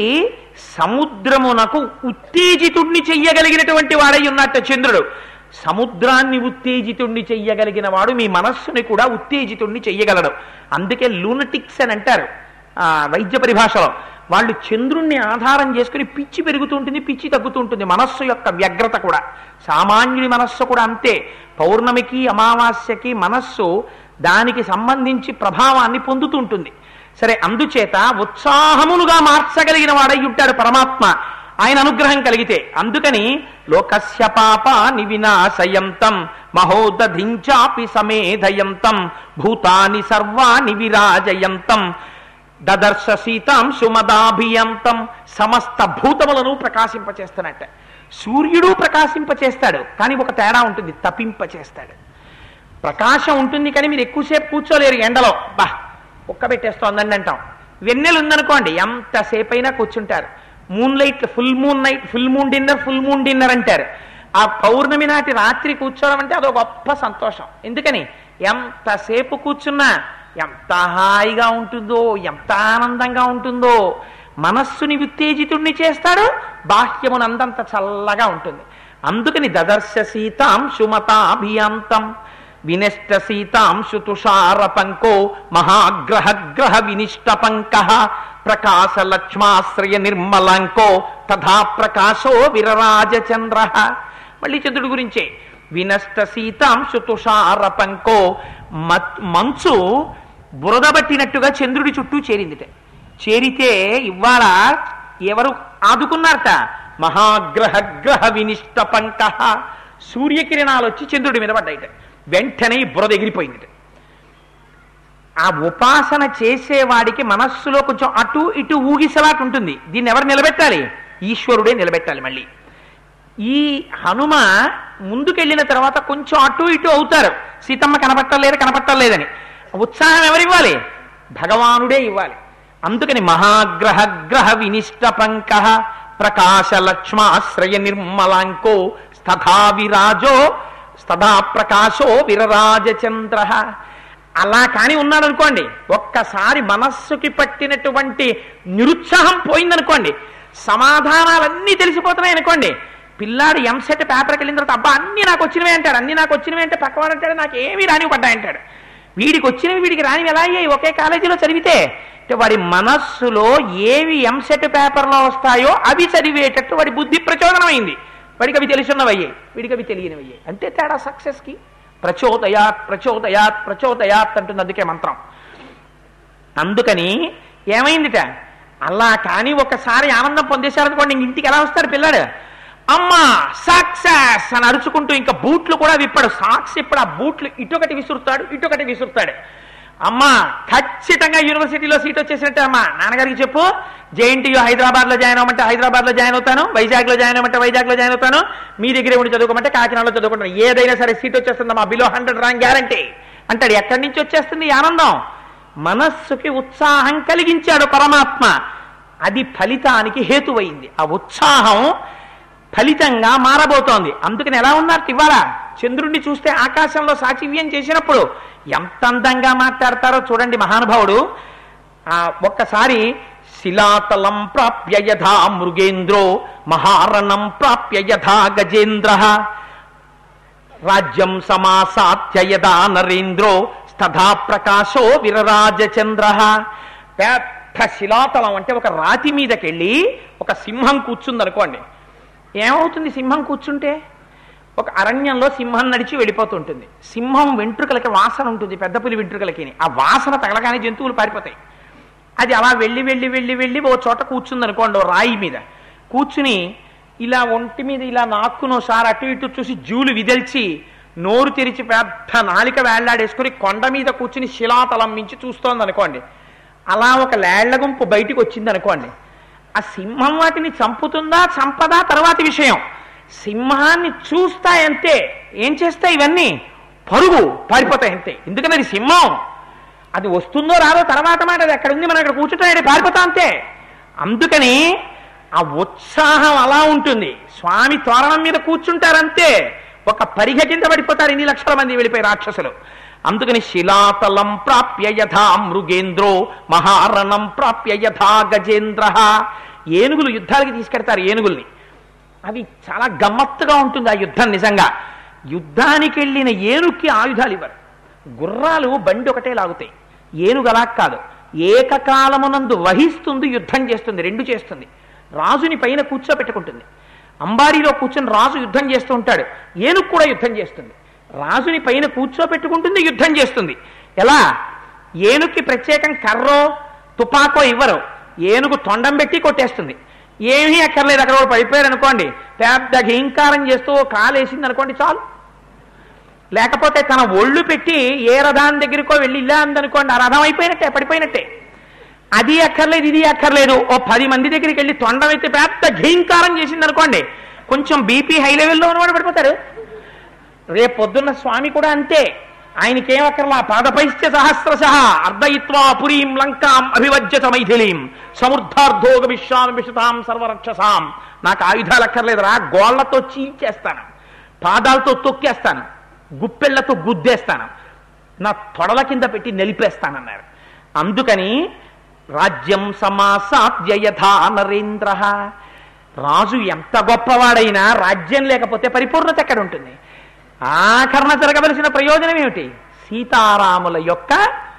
సముద్రమునకు ఉత్తేజితుణ్ణి చెయ్యగలిగినటువంటి వాడై ఉన్నట్ట చంద్రుడు సముద్రాన్ని ఉత్తేజితుణ్ణి చెయ్యగలిగిన వాడు మీ మనస్సుని కూడా ఉత్తేజితుణ్ణి చెయ్యగలడు అందుకే లూనటిక్స్ అని అంటారు ఆ, వైద్య పరిభాషలో వాళ్ళు చంద్రుణ్ణి ఆధారం చేసుకుని పిచ్చి పెరుగుతూ ఉంటుంది పిచ్చి తగ్గుతూ ఉంటుంది మనస్సు యొక్క వ్యగ్రత కూడా సామాన్యుడి మనస్సు కూడా అంతే పౌర్ణమికి అమావాస్యకి మనస్సు దానికి సంబంధించి ప్రభావాన్ని పొందుతూ ఉంటుంది సరే అందుచేత ఉత్సాహములుగా మార్చగలిగిన వాడై ఉంటాడు పరమాత్మ ఆయన అనుగ్రహం కలిగితే అందుకని లోకస్య పాప నివినాశయంతం మహోదధించాపి సమేధయంతం భూతాని సర్వాని విరాజయంతం దదర్శ సీతాం సుమదాభియంతం సమస్త భూతములను ప్రకాశింపచేస్తున్నట్ట సూర్యుడు ప్రకాశింపచేస్తాడు కానీ ఒక తేడా ఉంటుంది తపింపచేస్తాడు ప్రకాశం ఉంటుంది కానీ మీరు ఎక్కువసేపు కూర్చోలేరు ఎండలో బా ఒక్క పెట్టేస్తోందండి అంటాం వెన్నెలు ఉందనుకోండి ఎంతసేపు అయినా కూర్చుంటారు moonlight full moon night full moon dinner full moon dinner అంటారు ఆ పౌర్ణమి నాటి రాత్రి కూర్చోవడం అంటే అదొక గొప్ప సంతోషం ఎందుకని ఎంతసేపు కూర్చున్నా ఎంత హాయిగా ఉంటుందో ఎంత ఆనందంగా ఉంటుందో మనస్సుని ఉత్తేజితుణ్ణి చేస్తాడు బాహ్యమునందంత చల్లగా ఉంటుంది అందుకని దదర్శ సీతాం సుమతాభియాంతం వినష్ట సీతాంశు తుషార పంకో మహాగ్రహ గ్రహ వినిష్ట పంక ప్రకాశ లక్ష్మాశ్రయ నిర్మలాంకో తథా ప్రకాశో విరరాజచంద్ర మళ్ళీ చంద్రుడి గురించే వినష్ట సీతాంశు తుషార పంకో మత్- మంచు బురదబట్టినట్టుగా చంద్రుడి చుట్టూ చేరిందిట చేరితే ఇవాళ ఎవరు ఆదుకున్నారట మహాగ్రహ గ్రహ వినిష్ట పంక సూర్యకిరణాలు వచ్చి చంద్రుడి మీద పడ్డాయిట వెంటనే ఈ బురద ఎగిరిపోయిందిట ఆ ఉపాసన చేసేవాడికి మనస్సులో కొంచెం అటు ఇటు ఊగిసలాట ఉంటుంది దీన్ని ఎవరు నిలబెట్టాలి ఈశ్వరుడే నిలబెట్టాలి మళ్ళీ ఈ హనుమ ముందుకెళ్ళిన తర్వాత కొంచెం అటు ఇటు అవుతారు సీతమ్మ కనపట్టలేదు కనపట్టలేదని ఉత్సాహం ఎవరివ్వాలి భగవానుడే ఇవ్వాలి అందుకని మహాగ్రహ గ్రహ వినిష్ట పంక ప్రకాశ లక్ష్మాశ్రయ నిర్మలాంకో స్తథా విరాజో స్తథా ప్రకాశో విరరాజచంద్ర అలా కాని ఉన్నాడు అనుకోండి ఒక్కసారి మనస్సుకి పట్టినటువంటి నిరుత్సాహం పోయిందనుకోండి సమాధానాలన్నీ తెలిసిపోతున్నాయి అనుకోండి పిల్లాడు ఎంసెట్ పేపర్కి వెళ్ళిన తర్వాత అబ్బా అన్ని నాకు వచ్చినవే అంటాడు అన్ని నాకు వచ్చినవి అంటే పక్కవాడు అంటాడు నాకు ఏమీ రానివి పడ్డాయంటాడు వీడికి వచ్చినవి వీడికి రానివి ఎలా అయ్యాయి ఒకే కాలేజీలో చదివితే అంటే వాడి మనస్సులో ఏవి ఎంసెట్ పేపర్లో వస్తాయో అవి చదివేటట్టు వాడి బుద్ధి ప్రచోదనమైంది వాడికి అవి తెలిసినవయ్యాయి వీడికి అవి తెలియనివయ్యాయి అంతే తేడా సక్సెస్కి ప్రచోదయాత్ ప్రచోదయాత్ ప్రచోదయాత్ అంటుంది అందుకే మంత్రం అందుకని ఏమైందిట అలా కానీ ఒకసారి ఆనందం పొందేశారనుకోండి ఇంక ఇంటికి ఎలా వస్తాడు పిల్లాడు అమ్మా సక్సెస్ అని అరుచుకుంటూ ఇంకా బూట్లు కూడా విప్పాడు సాక్స్ ఇప్పుడు ఆ బూట్లు ఇటొకటి విసురుతాడు ఇటొకటి విసురుతాడు అమ్మా ఖచ్చితంగా యూనివర్సిటీలో సీట్ వచ్చేసినట్టే అమ్మా నాన్నగారికి చెప్పు జేఎన్టీయూ హైదరాబాద్ లో జాయిన్ అవ్వమంటే హైదరాబాద్ లో జాయిన్ అవుతాను వైజాగ్ లో జాయిన్ అవ్వమంటే వైజాగ్ లో జాయిన్ అవుతాను మీ దగ్గరే ఉండి చదువుకోమంటే కాకినాడలో చదువుకుంటాను ఏదైనా సరే సీట్ వచ్చేస్తుందమ్మా బిలో హండ్రెడ్ ర్యాంక్ గ్యారంటీ అంటాడు ఎక్కడి నుంచి వచ్చేస్తుంది ఈ ఆనందం మనస్సుకి ఉత్సాహం కలిగించాడు పరమాత్మ అది ఫలితానికి హేతువైంది ఆ ఉత్సాహం ఫలితంగా మారబోతోంది అందుకని ఎలా ఉన్నారు ఇవాళ చంద్రుణ్ణి చూస్తే ఆకాశంలో సాచివ్యం చేసినప్పుడు ఎంత అందంగా మాట్లాడతారో చూడండి మహానుభావుడు ఆ ఒక్కసారి శిలాతలం ప్రాప్య యథా మృగేంద్రో మహారణం ప్రాప్య యథా గజేంద్ర రాజ్యం సమాసాత్య యదా నరేంద్రో స్తథా ప్రకాశో విరరాజచంద్ర పెద్ద శిలాతలం అంటే ఒక రాతి మీదకెళ్ళి ఒక సింహం కూర్చుందనుకోండి ఏమవుతుంది సింహం కూర్చుంటే ఒక అరణ్యంలో సింహం నడిచి వెళ్ళిపోతుంటుంది సింహం వెంట్రుకలకి వాసన ఉంటుంది పెద్ద పులి వెంట్రుకలకి ఆ వాసన తగలగానే జంతువులు పారిపోతాయి అది అలా వెళ్ళి వెళ్ళి వెళ్ళి వెళ్ళి ఓ చోట కూర్చుంది అనుకోండి ఓ రాయి మీద కూర్చుని ఇలా ఒంటి మీద ఇలా నాక్కునోసారి అటు ఇటు చూసి జూలు విదల్చి నోరు తెరిచి పెద్ద నాలిక వేళ్లాడేసుకుని కొండ మీద కూర్చుని శిలాతలం మించి చూస్తోంది అనుకోండి అలా ఒక లేళ్ల గుంపు బయటికి వచ్చింది అనుకోండి ఆ సింహం వాటిని చంపుతుందా చంపదా తర్వాతి విషయం సింహాన్ని చూస్తాయంతే ఏం చేస్తాయి ఇవన్నీ పరుగు పారిపోతాయి అంతే ఎందుకని అది సింహం అది వస్తుందో రాదో తర్వాత మాట అది ఎక్కడ ఉంది మనం ఇక్కడ కూర్చుంటే పారిపోతా అంతే అందుకని ఆ ఉత్సాహం అలా ఉంటుంది స్వామి తోరణం మీద కూర్చుంటారంతే ఒక పరిగ కింద పడిపోతారు ఇన్ని లక్షల మంది వెళ్ళిపోయి రాక్షసులు అందుకని శిలాతలం ప్రాప్య యథా మృగేంద్రో మహారణం ప్రాప్య యథా గజేంద్ర ఏనుగులు యుద్ధాలకి తీసుకెడతారు ఏనుగుల్ని అవి చాలా గమ్మత్తుగా ఉంటుంది ఆ యుద్ధం నిజంగా యుద్ధానికి వెళ్ళిన ఏనుగుకి ఆయుధాలు ఇవ్వరు గుర్రాలు బండి ఒకటే లాగుతాయి ఏనుగు అలా కాదు ఏకకాలమునందు వహిస్తుంది యుద్ధం చేస్తుంది రెండు చేస్తుంది రాజుని పైన కూర్చోబెట్టుకుంటుంది అంబారీలో కూర్చొని రాజు యుద్ధం చేస్తూ ఉంటాడు ఏనుగు కూడా యుద్ధం చేస్తుంది రాజుని పైన కూర్చోబెట్టుకుంటుంది యుద్ధం చేస్తుంది ఎలా ఏనుగుకి ప్రత్యేకం కర్రో తుపాకో ఇవ్వరు ఏనుగు తొండం పెట్టి కొట్టేస్తుంది ఏమీ అక్కర్లేదు అక్కడ కూడా పడిపోయారు అనుకోండి పెద్ద ఘీంకారం చేస్తూ ఓ కాలు వేసింది అనుకోండి చాలు లేకపోతే తన ఒళ్ళు పెట్టి ఏ రథాన్ని దగ్గరికో వెళ్ళి ఇలా అందనుకోండి ఆ రథం అయిపోయినట్టే పడిపోయినట్టే అది అక్కర్లేదు ఇది అక్కర్లేదు ఓ పది మంది దగ్గరికి వెళ్ళి తొండం అయితే పెద్ద ఘీంకారం చేసింది అనుకోండి కొంచెం బీపీ హై లెవెల్లో ఉన్నవాడు పడిపోతాడు రేపు పొద్దున్న స్వామి కూడా అంతే ఆయనకేం అక్కర్లా పాదపైశ్చ సహస్రశ అర్ధయిత్వా పురీం లంకాం అభివజ్యత మైథిలీం సమృద్ధార్థోగ విశ్వాం విషతాం సర్వరక్షసాం నాకు ఆయుధాలు అక్కర్లేదురా గోళ్లతో చీల్చేస్తాను పాదాలతో తొక్కేస్తాను గుప్పెళ్లతో గుద్దేస్తాను నా తొడల కింద పెట్టి నిలిపేస్తానన్నారు అందుకని రాజ్యం సమాసాద్య యథా నరేంద్ర రాజు ఎంత గొప్పవాడైనా రాజ్యం లేకపోతే పరిపూర్ణత ఎక్కడ ఉంటుంది ఆఖరణ జరగవలసిన ప్రయోజనం ఏమిటి సీతారాముల యొక్క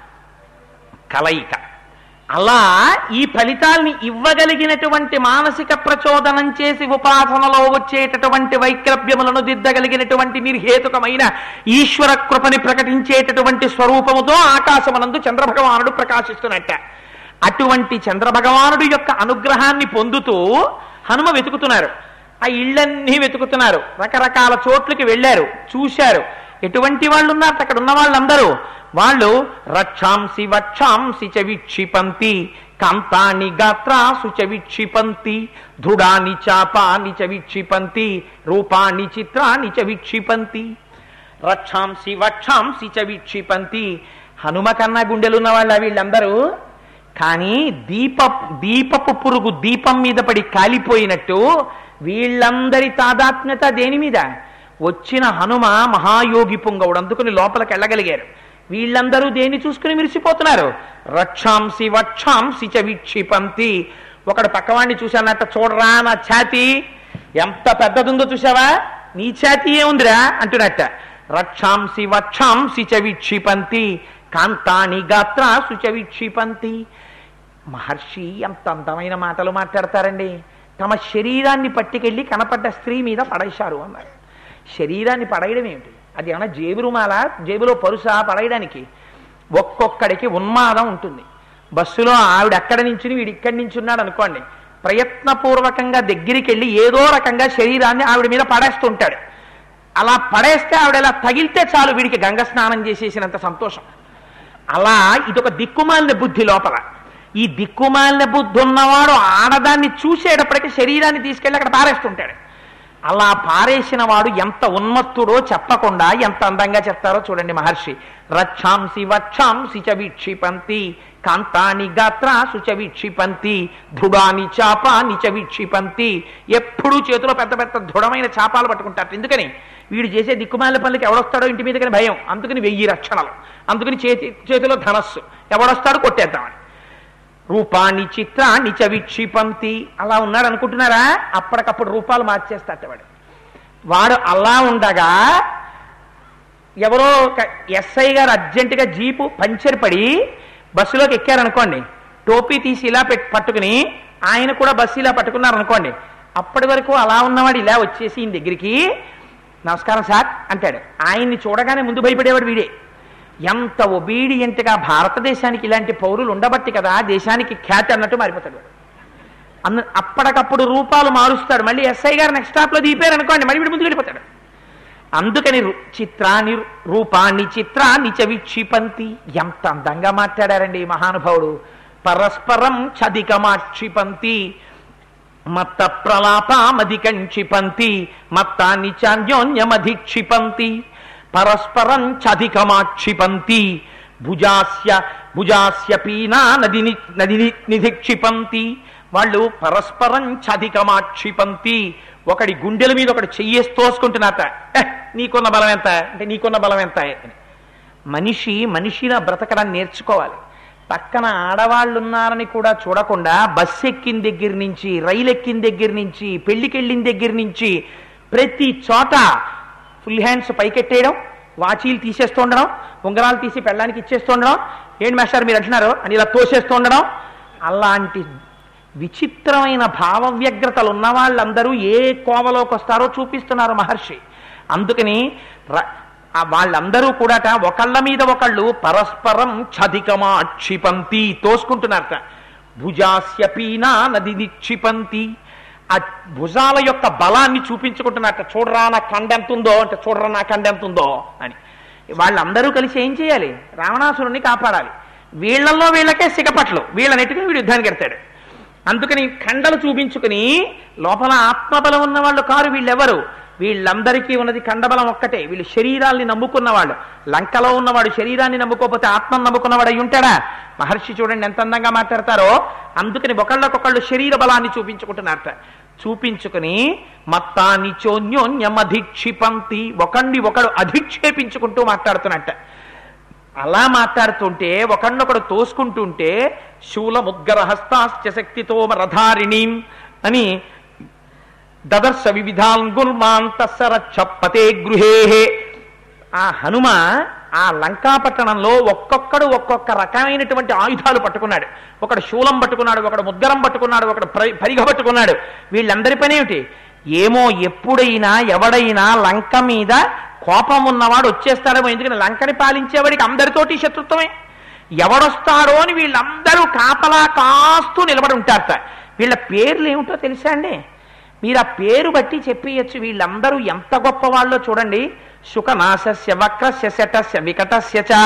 కలయిక అలా ఈ ఫలితాల్ని ఇవ్వగలిగినటువంటి మానసిక ప్రచోదనం చేసి ఉపాసనలో వచ్చేటటువంటి వైక్లభ్యములను దిద్దగలిగినటువంటి నిర్హేతుకమైన ఈశ్వర కృపని ప్రకటించేటటువంటి స్వరూపముతో ఆకాశమనందు చంద్రభగవానుడు ప్రకాశిస్తున్నట్ట అటువంటి చంద్రభగవానుడు యొక్క అనుగ్రహాన్ని పొందుతూ హనుమ వెతుకుతున్నారు ఆ ఇళ్ళన్నీ వెతుకుతున్నారు రకరకాల చోట్లకి వెళ్ళారు చూశారు ఎటువంటి వాళ్ళు ఉన్నారు అక్కడ ఉన్న వాళ్ళందరూ వాళ్ళు రక్షాంసి వక్షాంసి చ విక్షిపంతి కాంతాని గాత్రాసు చ విక్షిపంతి దృఢాని చాపాని చ విక్షిపంతి రూపాని చిత్రాని చ విక్షిపంతి రక్షాంసి వక్షాంసి చ విక్షిపంతి హనుమ కన్నా గుండెలున్న వాళ్ళ వీళ్ళందరూ కానీ దీప దీపపు పురుగు దీపం మీద పడి కాలిపోయినట్టు వీళ్ళందరి తాదాత్మ్యత దేని మీద వచ్చిన హనుమ మహాయోగి పొంగవుడు అందుకుని లోపలికి వెళ్ళగలిగారు వీళ్ళందరూ దేన్ని చూసుకుని మిరిసిపోతున్నారు రక్షాంసి వక్షాంసి చ విక్షిపంతి ఒకడు పక్కవాడిని చూశానట్ట చూడరా నా ఛాతి ఎంత పెద్దదుందో చూసావా నీ ఛాతి ఏముందిరా అంటున్నట్ట రక్షాంసి వక్షాంసి చ విక్షిపంతి కాంతాని గాత్రాసు చ విక్షిపంతి మహర్షి ఎంత అందమైన మాటలు మాట్లాడతారండి తమ శరీరాన్ని పట్టుకెళ్ళి కనపడ్డ స్త్రీ మీద పడేశారు అన్నారు శరీరాన్ని పడేయడం ఏమిటి అది ఏమన్నా జేబు రుమాల జేబులో పరుసా పడేయడానికి ఒక్కొక్కడికి ఉన్మాదం ఉంటుంది బస్సులో ఆవిడ అక్కడ నుంచి వీడు ఇక్కడి నుంచి ఉన్నాడు అనుకోండి ప్రయత్నపూర్వకంగా దగ్గరికి వెళ్ళి ఏదో రకంగా శరీరాన్ని ఆవిడ మీద పడేస్తుంటాడు అలా పడేస్తే ఆవిడ ఇలా తగిలితే చాలు వీడికి గంగ స్నానం చేసేసినంత సంతోషం అలా ఇదొక దిక్కుమాలిన బుద్ధి లోపల ఈ దిక్కుమాలిన బుద్ధి ఉన్నవాడు ఆడదాన్ని చూసేటప్పటికి శరీరాన్ని తీసుకెళ్ళి అక్కడ పారేస్తుంటాడు అలా పారేసిన వాడు ఎంత ఉన్మత్తుడో చెప్పకుండా ఎంత అందంగా చెప్తారో చూడండి మహర్షి రక్షాంసి వక్షాంసి చ వీక్షిపంతి కాంతాని గాత్రాసు చ వీక్షిపంతి దృఢాని చాపాని చ వీక్షిపంతి ఎప్పుడూ చేతిలో పెద్ద పెద్ద దృఢమైన చాపాలు పట్టుకుంటారు ఎందుకని వీడు చేసే దిక్కుమాలిన పనులకి ఎవడొస్తాడో ఇంటి మీదకని భయం అందుకని వెయ్యి రక్షణలు అందుకని చేతి చేతిలో ధనస్సు ఎవడొస్తాడో కొట్టేద్దామని రూపాన్ని చిత్రాన్ని చ విక్షిపంతి అలా ఉన్నాడు అనుకుంటున్నారా అప్పటికప్పుడు రూపాలు మార్చేస్తాట వాడు వాడు అలా ఉండగా ఎవరో ఒక ఎస్ఐ గారు అర్జెంటుగా జీపు పంచర్ పడి బస్సులోకి ఎక్కారనుకోండి టోపీ తీసి ఇలా పెట్ పట్టుకుని ఆయన కూడా బస్సు ఇలా పట్టుకున్నారు అనుకోండి అప్పటి వరకు అలా ఉన్నవాడు ఇలా వచ్చేసి ఈయన దగ్గరికి నమస్కారం సార్ అంటాడు ఆయన్ని చూడగానే ముందు భయపడేవాడు వీడే ఎంత ఒబీడియంట్గా భారతదేశానికి ఇలాంటి పౌరులు ఉండబట్టి కదా దేశానికి ఖ్యాతి అన్నట్టు మారిపోతాడు వాడు. అన్న అప్పటికప్పుడు రూపాలు మారుస్తాడు మళ్ళీ ఎస్ఐ గారు నెక్స్ట్ స్టాప్లో దిగిపోయారు అనుకోండి మళ్ళీ వీడు ముందుకు వెళ్ళిపోతాడు అందుకని రు- చిత్రాన్ని రూపాన్ని చిత్రాన్ని చ విక్షిపంతి ఎంత అందంగా మాట్లాడారండి ఈ మహానుభావుడు పరస్పరం చదికమాక్షిపంతి మత్త ప్రలాపామధికంక్షిపంతి మత్తాన్ని చాన్యోన్యమధిక్షిపంతి పరస్పరం చధికమాక్షిపంతి భుజాస్య భుజాస్య పీనా నదిని నదిని నిధిక్షిపంతి వాళ్ళు పరస్పరం చధికమాక్షిపంతి ఒకడి గుండెల మీద ఒకటి చెయ్యేసి తోసుకుంటున్నారట "ఏ, నీకున్న బలం ఎంత అంటే నీకున్న బలం ఎంత అని మనిషి మనిషిలా బ్రతకడం నేర్చుకోవాలి పక్కన ఆడవాళ్ళు ఉన్నారని కూడా చూడకుండా బస్సు ఎక్కిన దగ్గర నుంచి రైలు ఎక్కిన దగ్గర నుంచి పెళ్లికెళ్ళిన దగ్గర నుంచి ప్రతి చోట ఫుల్ హ్యాండ్స్ పైకెట్టేయడం వాచీలు తీసేస్తూ ఉండడం ఉంగరాలు తీసి పెళ్ళానికి ఇచ్చేస్తూ ఉండడం ఏంటి మాస్టర్ మీరు అంటున్నారు అని ఇలా తోసేస్తూ ఉండడం అలాంటి విచిత్రమైన భావ వ్యగ్రతలు ఉన్న వాళ్ళందరూ ఏ కోవలోకి వస్తారో చూపిస్తున్నారు మహర్షి అందుకని ర- ఆ వాళ్ళందరూ కూడాట ఒకళ్ళ మీద ఒకళ్ళు పరస్పరం క్షధికమాక్షిపంతి తోసుకుంటున్నారట భుజాస్య పీనా నది నిక్షిపంతి ఆ భుజాల యొక్క బలాన్ని చూపించుకుంటున్నట్ట చూడరా నా కండ ఎంత ఉందో అంటే చూడరా నా కండ ఎంత ఉందో అని వాళ్ళందరూ కలిసి ఏం చేయాలి రావణాసురుణ్ణి కాపాడాలి వీళ్ళల్లో వీళ్ళకే సిగపట్లు వీళ్ళనెట్టుకుని వీడు యుద్ధానికి ఎడతాడు అందుకని కండలు చూపించుకుని లోపల ఆత్మబలం ఉన్న వాళ్ళు కారు వీళ్ళెవరు వీళ్ళందరికీ ఉన్నది కండబలం ఒక్కటే వీళ్ళు శరీరాల్ని నమ్ముకున్న వాళ్ళు లంకలో ఉన్నవాడు శరీరాన్ని నమ్ముకోకపోతే ఆత్మను నమ్ముకున్నవాడు అయి ఉంటాడా మహర్షి చూడండి ఎంత అందంగా మాట్లాడతారో అందుకని ఒకళ్ళకొకళ్ళు శరీర బలాన్ని చూపించుకుంటున్నారట చూపించుకుని మత్తాని చోన్యోన్యమధిక్షిపంతి ఒకణ్ణి ఒకడు అధిక్షేపించుకుంటూ మాట్లాడుతున్నట్ట అలా మాట్లాడుతుంటే ఒకళ్ళొకడు తోసుకుంటుంటే శూలముద్గర హస్తాశ్చ శక్తితో రథారిణి అని దదర్శ వివిధాన్ గుల్మాన్ తస్సరచ్చప్పతే గృహే ఆ హనుమ ఆ లంకాపట్టణంలో ఒక్కొక్కడు ఒక్కొక్క రకమైనటువంటి ఆయుధాలు పట్టుకున్నాడు ఒకడు శూలం పట్టుకున్నాడు ఒకడు ముద్గరం పట్టుకున్నాడు ఒకడు పరి- పరిగ పట్టుకున్నాడు వీళ్ళందరి పనేమిటి ఏమో ఎప్పుడైనా ఎవడైనా లంక మీద కోపం ఉన్నవాడు వచ్చేస్తాడేమో ఎందుకంటే లంకని పాలించేవాడికి అందరితోటి శత్రుత్వమే ఎవడొస్తాడో అని వీళ్ళందరూ కాపలా కాస్తూ నిలబడి ఉంటారట వీళ్ళ పేర్లు ఏమిటో తెలుసా అండి మీరు ఆ పేరు బట్టి చెప్పేయచ్చు వీళ్ళందరూ ఎంత గొప్ప వాళ్ళో చూడండి శుకనాశస్య వక్రస్య శటస్య వికటస్య చ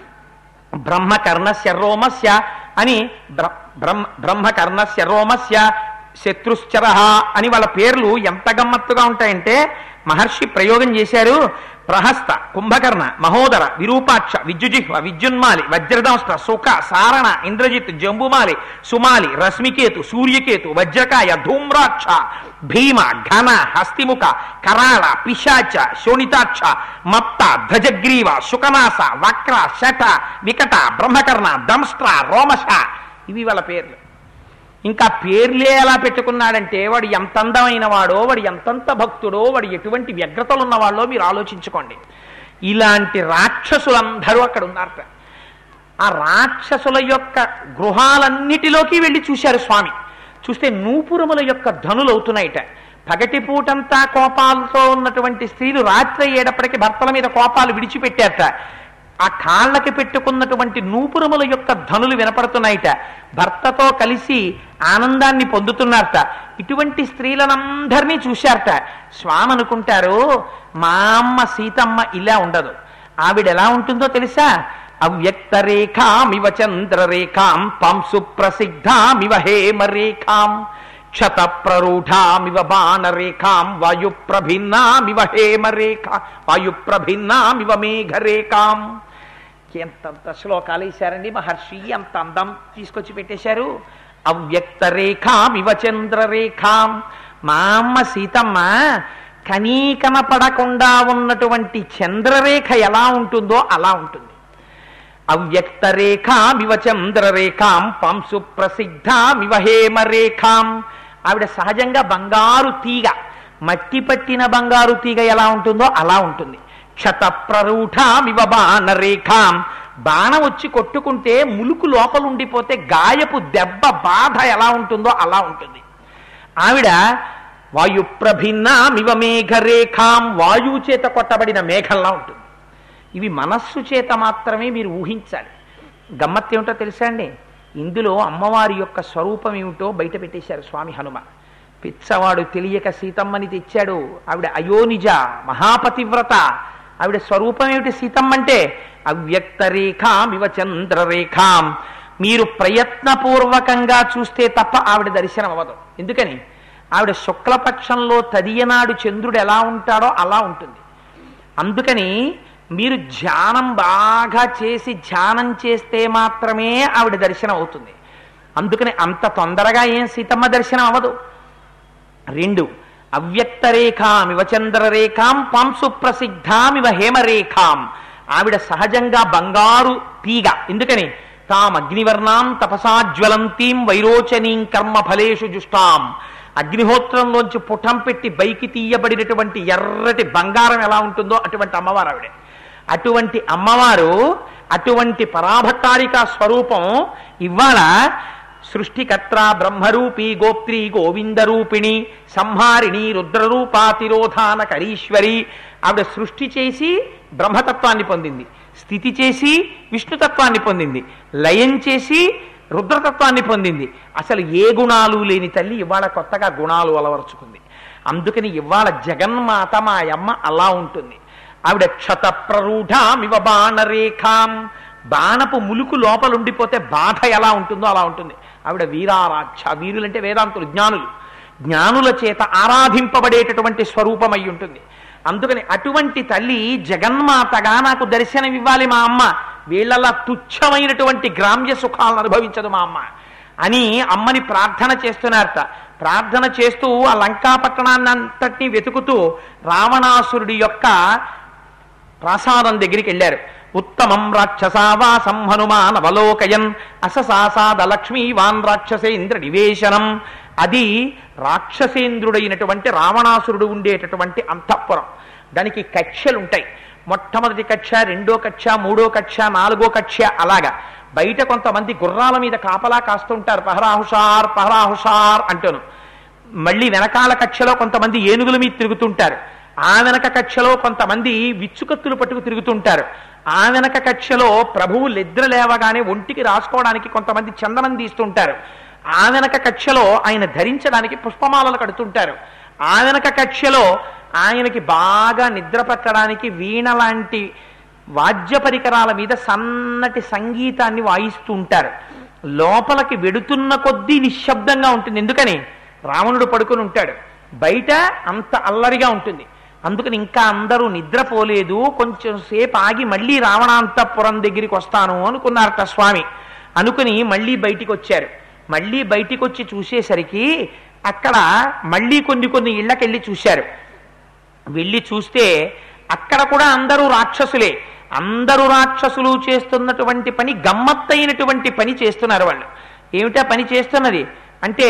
బ్రహ్మకర్ణస్య రోమస్య అని బ్ర- బ్రహ్మ బ్రహ్మకర్ణస్య రోమస్య శత్రుశ్చర అని వాళ్ళ పేర్లు ఎంత గమ్మత్తుగా ఉంటాయంటే మహర్షి ప్రయోగం చేశారు ప్రహస్త కుంభకర్ణ మహోదర విరూపాక్ష విద్యుజిహ్వ విద్యున్మాలి వజ్రదంష్ట సుఖ సారణ ఇంద్రజిత్ జంబుమాలి సుమాలి రశ్మికేతు సూర్యకేతు వజ్రకాయ ధూమ్రాక్ష భీమ ఘన హస్తిముఖ కరాళ పిశాచ శోణితాక్ష మత్త ధ్వజగ్రీవ శుకనాస వక్ర శట వికట బ్రహ్మకర్ణ దంష్ట్ర రోమశ ఇవి వాళ్ళ పేర్లు ఇంకా పేర్లే ఎలా పెట్టుకున్నాడంటే వాడు ఎంత అందమైన వాడో వాడు ఎంతంత భక్తుడో వాడు ఎటువంటి వ్యగ్రతలు ఉన్నవాళ్ళో మీరు ఆలోచించుకోండి ఇలాంటి రాక్షసులందరూ అక్కడ ఉన్నారట ఆ రాక్షసుల యొక్క గృహాలన్నిటిలోకి వెళ్ళి చూశారు స్వామి చూస్తే నూపురముల యొక్క ధనులు అవుతున్నాయిట పగటిపూటంతా కోపాలతో ఉన్నటువంటి స్త్రీలు రాత్రి అయ్యేటప్పటికి భర్తల మీద కోపాలు విడిచిపెట్టారట ఆ కాళ్ళకి పెట్టుకున్నటువంటి నూపురముల యొక్క ధనులు వినపడుతున్నాయిట భర్తతో కలిసి ఆనందాన్ని పొందుతున్నారట ఇటువంటి స్త్రీలనందరినీ చూశారట స్వామి అనుకుంటారు మా అమ్మ సీతమ్మ ఇలా ఉండదు ఆవిడ ఎలా ఉంటుందో తెలుసా అవ్యక్త రేఖామివ చంద్రరేఖాం పంసు ప్రసిద్ధామివ హేమరేఖాం క్షత ప్రరూఢామివ బాణరేఖాం వాయు ప్రభిన్నామివ హేమరేఖ వాయు ప్రభిన్నామివ మేఘరేఖాం ఎంతంత శ్లోకాలు వేశారండి మహర్షి అంత అందం తీసుకొచ్చి పెట్టేశారు అవ్యక్త రేఖామివ చంద్రరేఖాం మా అమ్మ సీతమ్మ కనీకన పడకుండా ఉన్నటువంటి చంద్రరేఖ ఎలా ఉంటుందో అలా ఉంటుంది అవ్యక్త రేఖామివ చంద్రరేఖాం పంసు ప్రసిద్ధామివ హేమరేఖాం ఆవిడ సహజంగా బంగారు తీగ మట్టి పట్టిన బంగారు తీగ ఎలా ఉంటుందో అలా ఉంటుంది క్షత ప్రరూఢామివ బాణరేఖాం బాణం వచ్చి కొట్టుకుంటే ములుకు లోపల ఉండిపోతే గాయపు దెబ్బ బాధ ఎలా ఉంటుందో అలా ఉంటుంది ఆవిడ వాయు ప్రభిన్నామివ మేఘరేఖాం వాయువు చేత కొట్టబడిన మేఘంలా ఉంటుంది ఇవి మనస్సు చేత మాత్రమే మీరు ఊహించాలి గమ్మత్ ఏమిటో తెలుసా అండి ఇందులో అమ్మవారి యొక్క స్వరూపం ఏమిటో బయట పెట్టేశారు స్వామి హనుమ పిచ్చవాడు తెలియక సీతమ్మని తెచ్చాడు ఆవిడ అయోనిజ మహాపతివ్రత ఆవిడ స్వరూపం ఏమిటి సీతమ్మ అంటే అవ్యక్త రేఖాం ఇవ చంద్రరేఖాం మీరు ప్రయత్నపూర్వకంగా చూస్తే తప్ప ఆవిడ దర్శనం అవ్వదు ఎందుకని ఆవిడ శుక్లపక్షంలో తదియనాడు చంద్రుడు ఎలా ఉంటాడో అలా ఉంటుంది అందుకని మీరు ధ్యానం బాగా చేసి ధ్యానం చేస్తే మాత్రమే ఆవిడ దర్శనం అవుతుంది అందుకని అంత తొందరగా ఏం సీతమ్మ దర్శనం అవ్వదు రెండు అవ్యక్త రేఖాం ఇవ చంద్రరేఖాం పంసు ప్రసిద్ధామివ హేమరేఖాం ఆవిడ సహజంగా బంగారు తీగ ఎందుకని తాం అగ్నివర్ణాం తపసాజ్వలంతీం వైరోచనీం కర్మ ఫలేషు జుష్టాం అగ్నిహోత్రంలోంచి పుటం పెట్టి బైకి తీయబడినటువంటి ఎర్రటి బంగారం ఎలా ఉంటుందో అటువంటి అమ్మవారు ఆవిడే అటువంటి అమ్మవారు అటువంటి పరాభట్టారిక స్వరూపం ఇవాళ సృష్టికర్త బ్రహ్మరూపి గోప్త్రి గోవిందరూపిణి సంహారిణి రుద్రరూపా తిరోధాన కరీశ్వరి ఆవిడ సృష్టి చేసి బ్రహ్మతత్వాన్ని పొందింది స్థితి చేసి విష్ణుతత్వాన్ని పొందింది లయం చేసి రుద్రతత్వాన్ని పొందింది అసలు ఏ గుణాలు లేని తల్లి ఇవాళ కొత్తగా గుణాలు అలవరుచుకుంది అందుకని ఇవాళ జగన్మాత మా అమ్మ అలా ఉంటుంది ఆవిడ క్షత ప్రరూఢామివ బాణరేఖాం బాణపు ములుకు లోపల ఉండిపోతే బాధ ఎలా ఉంటుందో అలా ఉంటుంది ఆవిడ వీరారాక్ష వీరులంటే వేదాంతులు జ్ఞానులు జ్ఞానుల చేత ఆరాధింపబడేటటువంటి స్వరూపమై ఉంటుంది అందుకని అటువంటి తల్లి జగన్మాతగా నాకు దర్శనమివ్వాలి మా అమ్మ వీళ్ళలా తుచ్చమైనటువంటి గ్రామ్య సుఖాలను అనుభవించదు మా అమ్మ అని అమ్మని ప్రార్థన చేస్తున్నారట ప్రార్థన చేస్తూ ఆ లంకా పట్టణాన్ని అంతటినీ వెతుకుతూ రావణాసురుడి యొక్క ప్రాసాదం దగ్గరికి వెళ్ళారు ఉత్తమం రాక్షసావాసం హనుమాన్ అవలోకయన్ అససాసాద లక్ష్మీవాన్ రాక్షసేంద్ర నివేశనం అది రాక్షసేంద్రుడైనటువంటి రావణాసురుడు ఉండేటటువంటి అంతఃపురం దానికి కక్షలు ఉంటాయి మొట్టమొదటి కక్ష రెండో కక్ష మూడో కక్ష నాలుగో కక్ష అలాగా బయట కొంతమంది గుర్రాల మీద కాపలా కాస్తుంటారు పహరాహుషార్ పహరాహుషార్ అంటూను మళ్ళీ వెనకాల కక్షలో కొంతమంది ఏనుగుల మీద తిరుగుతుంటారు ఆ వెనక కక్షలో కొంతమంది విచ్చుకత్తులు పట్టుకు తిరుగుతుంటారు ఆ వెనక కక్షలో ప్రభువు నిద్ర లేవగానే ఒంటికి రాసుకోవడానికి కొంతమంది చందనం తీస్తుంటారు ఆ వెనక కక్షలో ఆయన ధరించడానికి పుష్పమాలలు కడుతుంటారు ఆ వెనక కక్షలో ఆయనకి బాగా నిద్ర పట్టడానికి వీణ లాంటి వాద్య పరికరాల మీద సన్నటి సంగీతాన్ని వాయిస్తూ ఉంటారు లోపలికి వెడుతున్న కొద్దీ నిశ్శబ్దంగా ఉంటుంది ఎందుకని రావణుడు పడుకొని ఉంటాడు బయట అంత అల్లరిగా ఉంటుంది అందుకని ఇంకా అందరూ నిద్రపోలేదు కొంచెం సేపు ఆగి మళ్ళీ రావణాంతపురం దగ్గరికి వస్తాను అనుకున్నారట స్వామి అనుకుని మళ్ళీ బయటికి వచ్చారు మళ్ళీ బయటికి వచ్చి చూసేసరికి అక్కడ మళ్ళీ కొన్ని కొన్ని ఇళ్ళకెళ్ళి చూశారు వెళ్ళి చూస్తే అక్కడ కూడా అందరూ రాక్షసులే అందరూ రాక్షసులు చేస్తున్నటువంటి పని గమ్మత్తైనటువంటి పని చేస్తున్నారు వాళ్ళు ఏమిటా పని చేస్తున్నది అంటే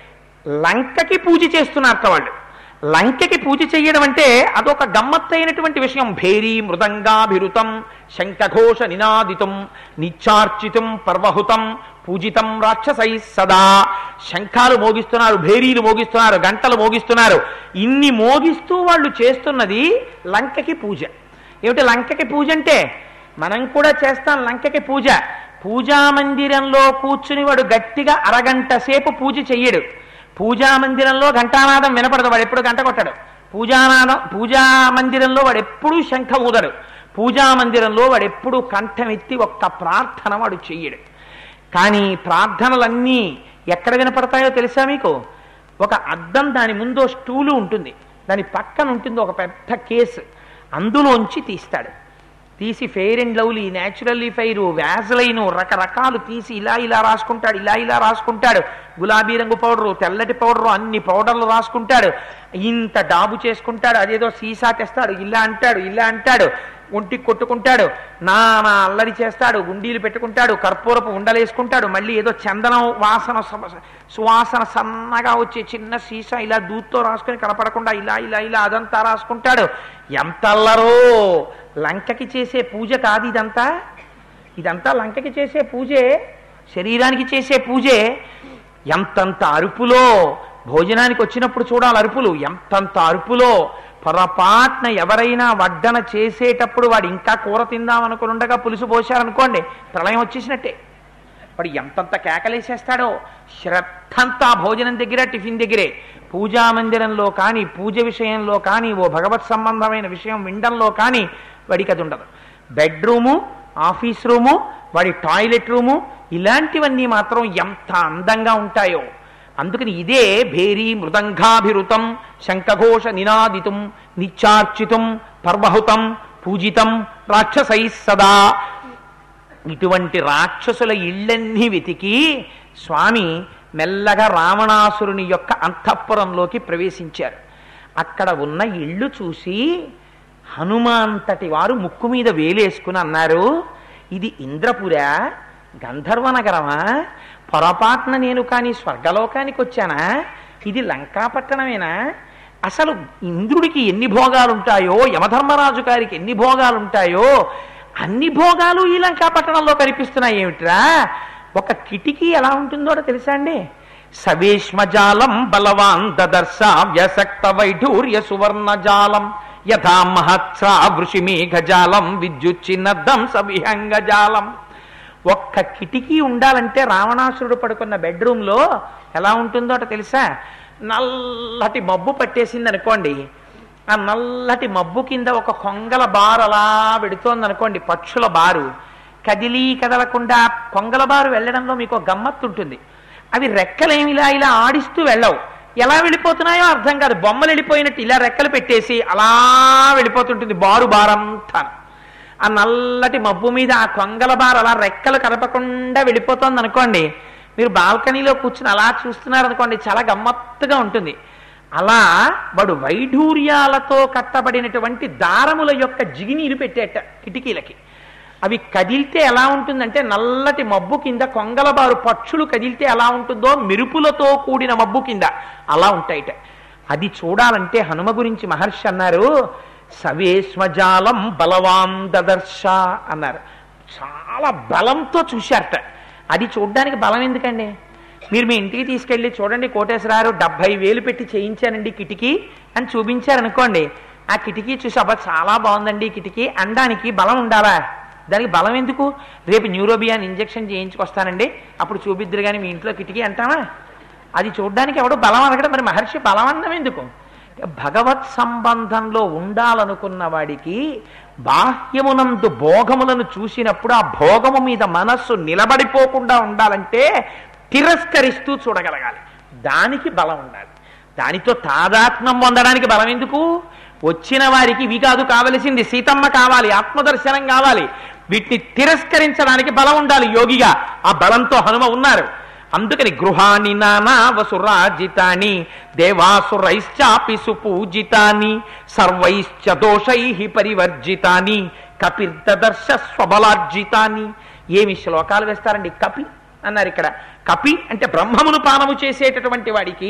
లంకకి పూజ చేస్తున్నారట వాళ్ళు లంకకి పూజ చెయ్యడం అంటే అదొక గమ్మత్తైనటువంటి విషయం భేరీ మృదంగాభిరుతం శంఖఘోష నినాదితం నిత్యార్చితం పర్వహుతం పూజితం రాక్షసై సదా శంఖాలు మోగిస్తున్నారు భేరీలు మోగిస్తున్నారు గంటలు మోగిస్తున్నారు ఇన్ని మోగిస్తూ వాళ్ళు చేస్తున్నది లంకకి పూజ ఏమిటి లంకకి పూజ అంటే మనం కూడా చేస్తాం లంకకి పూజ పూజా మందిరంలో కూర్చుని వాడు గట్టిగా అరగంట సేపు పూజ చెయ్యడు పూజా మందిరంలో ఘంటానాదం వినపడదు వాడు ఎప్పుడు గంట కొట్టడు పూజానాదం పూజా మందిరంలో వాడు ఎప్పుడూ శంఖ ఊదడు పూజా మందిరంలో వాడు ఎప్పుడూ కంఠం ఎత్తి ఒక్క ప్రార్థన వాడు చెయ్యడు కానీ ప్రార్థనలన్నీ ఎక్కడ వినపడతాయో తెలుసా మీకు ఒక అద్దం దాని ముందు స్టూలు ఉంటుంది దాని పక్కన ఉంటుంది ఒక పెద్ద కేసు అందులోంచి తీస్తాడు తీసి fair and lovely naturally fair Vaseline రకరకాలు తీసి ఇలా ఇలా రాసుకుంటాడు ఇలా ఇలా రాసుకుంటాడు గులాబీ రంగు పౌడరు తెల్లటి పౌడరు అన్ని పౌడర్లు రాసుకుంటాడు ఇంత డాబు చేసుకుంటాడు అదేదో సీసా తెస్తాడు ఇలా అంటాడు ఇలా అంటాడు ఒంటికి కొట్టుకుంటాడు నా నా అల్లరి చేస్తాడు గుండీలు పెట్టుకుంటాడు కర్పూరపు ఉండలేసుకుంటాడు మళ్ళీ ఏదో చందనం వాసన సమ- సువాసన సన్నగా వచ్చే చిన్న సీసా ఇలా దూత్తో రాసుకొని కనపడకుండా ఇలా ఇలా ఇలా అదంతా రాసుకుంటాడు ఎంత అల్లరో లంకకి చేసే పూజ కాదు ఇదంతా ఇదంతా లంకకి చేసే పూజే శరీరానికి చేసే పూజే ఎంతంత అరుపులో భోజనానికి వచ్చినప్పుడు చూడాలి అరుపులు ఎంతంత అరుపులో పొరపాటున ఎవరైనా వడ్డన చేసేటప్పుడు వాడు ఇంకా కూర తిందాం అనుకుని ఉండగా పులుసు పోశారనుకోండి ప్రళయం వచ్చేసినట్టే వాడు ఎంతంత కేకలేసేస్తాడో శ్రద్ధంతా భోజనం దగ్గర టిఫిన్ దగ్గరే పూజా మందిరంలో కానీ పూజ విషయంలో కానీ ఓ భగవత్ సంబంధమైన విషయం వినడంలో కానీ వాడికి అది ఉండదు బెడ్రూము ఆఫీస్ రూము వాడి టాయిలెట్ రూము ఇలాంటివన్నీ మాత్రం ఎంత అందంగా ఉంటాయో అందుకని ఇదే భేరీ మృదంగాభిరుతం శంఖఘోష నినాదితం నిత్యార్చితం పర్వహుతం పూజితం రాక్షసై సదా ఇటువంటి రాక్షసుల ఇళ్ళన్నీ వెతికి స్వామి మెల్లగా రావణాసురుని యొక్క అంతఃపురంలోకి ప్రవేశించారు అక్కడ ఉన్న ఇళ్ళు చూసి హనుమాంతటి వారు ముక్కు మీద వేలేసుకుని అన్నారు ఇది ఇంద్రపురా గంధర్వనగరమా పొరపాటున నేను కానీ స్వర్గలోకానికి వచ్చానా ఇది లంకాపట్టణమేనా అసలు ఇంద్రుడికి ఎన్ని భోగాలు ఉంటాయో యమధర్మరాజు గారికి ఎన్ని భోగాలు ఉంటాయో అన్ని భోగాలు ఈ లంకాపట్టణంలో కనిపిస్తున్నాయి ఏమిట్రా ఒక కిటికీ ఎలా ఉంటుందో తెలుసా అండి సవేష్మజాలం బలవాన్ దదర్శ వ్యసక్త వైఢూర్య సువర్ణ జాలం యథా మహత్సా వృషిమేఘజాలం విద్యుచ్చిన్నద్దం సవిహంగజాలం ఒక్క కిటికీ ఉండాలంటే రావణాసురుడు పడుకున్న బెడ్రూమ్లో ఎలా ఉంటుందో అట తెలుసా నల్లటి మబ్బు పట్టేసింది అనుకోండి ఆ నల్లటి మబ్బు కింద ఒక కొంగల బారు అలా పెడుతోంది అనుకోండి పక్షుల బారు కదిలి కదలకుండా కొంగల బారు వెళ్ళడంలో మీకు ఒక గమ్మత్తు ఉంటుంది అవి రెక్కలేమి ఇలా ఇలా ఆడిస్తూ వెళ్ళవు ఎలా వెళ్ళిపోతున్నాయో అర్థం కాదు బొమ్మలు వెళ్ళిపోయినట్టు ఇలా రెక్కలు పెట్టేసి అలా వెళ్ళిపోతుంటుంది బారు బారంతా ఆ నల్లటి మబ్బు మీద ఆ కొంగల బార్ అలా రెక్కలు కదపకుండా వెళ్ళిపోతుంది అనుకోండి మీరు బాల్కనీలో కూర్చుని అలా చూస్తున్నారు అనుకోండి చాలా గమ్మత్తుగా ఉంటుంది అలా వాడు వైఢూర్యాలతో కట్టబడినటువంటి దారముల యొక్క జిగినీరు పెట్టేట కిటికీలకి అవి కదిలితే ఎలా ఉంటుందంటే నల్లటి మబ్బు కింద కొంగలబారు పక్షులు కదిలితే ఎలా ఉంటుందో మెరుపులతో కూడిన మబ్బు కింద అలా ఉంటాయిట అది చూడాలంటే హనుమ గురించి మహర్షి అన్నారు సవేశ్వజాలం బలవాన్ దదర్శ అన్నారు చాలా బలంతో చూశారట అది చూడ్డానికి బలం ఎందుకండి మీరు మీ ఇంటికి తీసుకెళ్ళి చూడండి కోటేశ్వరారు డెబ్బై వేలు పెట్టి చేయించానండి కిటికీ అని చూపించారనుకోండి ఆ కిటికీ చూసి అబ్బా చాలా బాగుందండి ఈ కిటికీ అనడానికి బలం ఉండాలా దానికి బలం ఎందుకు రేపు న్యూరోబియాన్ ఇంజెక్షన్ చేయించుకొస్తానండి అప్పుడు చూపిద్దరు కానీ మీ ఇంట్లో కిటికీ అంటామా అది చూడ్డానికి ఎవడు బలం అనగడం మరి మహర్షి బలం అన్నం ఎందుకు భగవత్ సంబంధంలో ఉండాలనుకున్న వాడికి బాహ్యమునందు భోగములను చూసినప్పుడు ఆ భోగము మీద మనస్సు నిలబడిపోకుండా ఉండాలంటే తిరస్కరిస్తూ చూడగలగాలి దానికి బలం ఉండాలి దానితో తాదాత్మ్యం పొందడానికి బలం ఎందుకు వచ్చిన వారికి ఇవి కాదు కావలసింది సీతమ్మ కావాలి ఆత్మదర్శనం కావాలి వీటిని తిరస్కరించడానికి బలం ఉండాలి యోగిగా ఆ బలంతో హనుమ ఉన్నారు అందుకని గృహాని నానా వసురాజితాని దేవాసురైశ్చాపి సుపూజితాని సర్వైశ్చ దోషై పరివర్జితాని కపిర్దర్శ స్వబలార్జితాని ఏమి శ్లోకాలు వేస్తారండి కపి అన్నారు ఇక్కడ కపి అంటే బ్రహ్మమును పానము చేసేటటువంటి వాడికి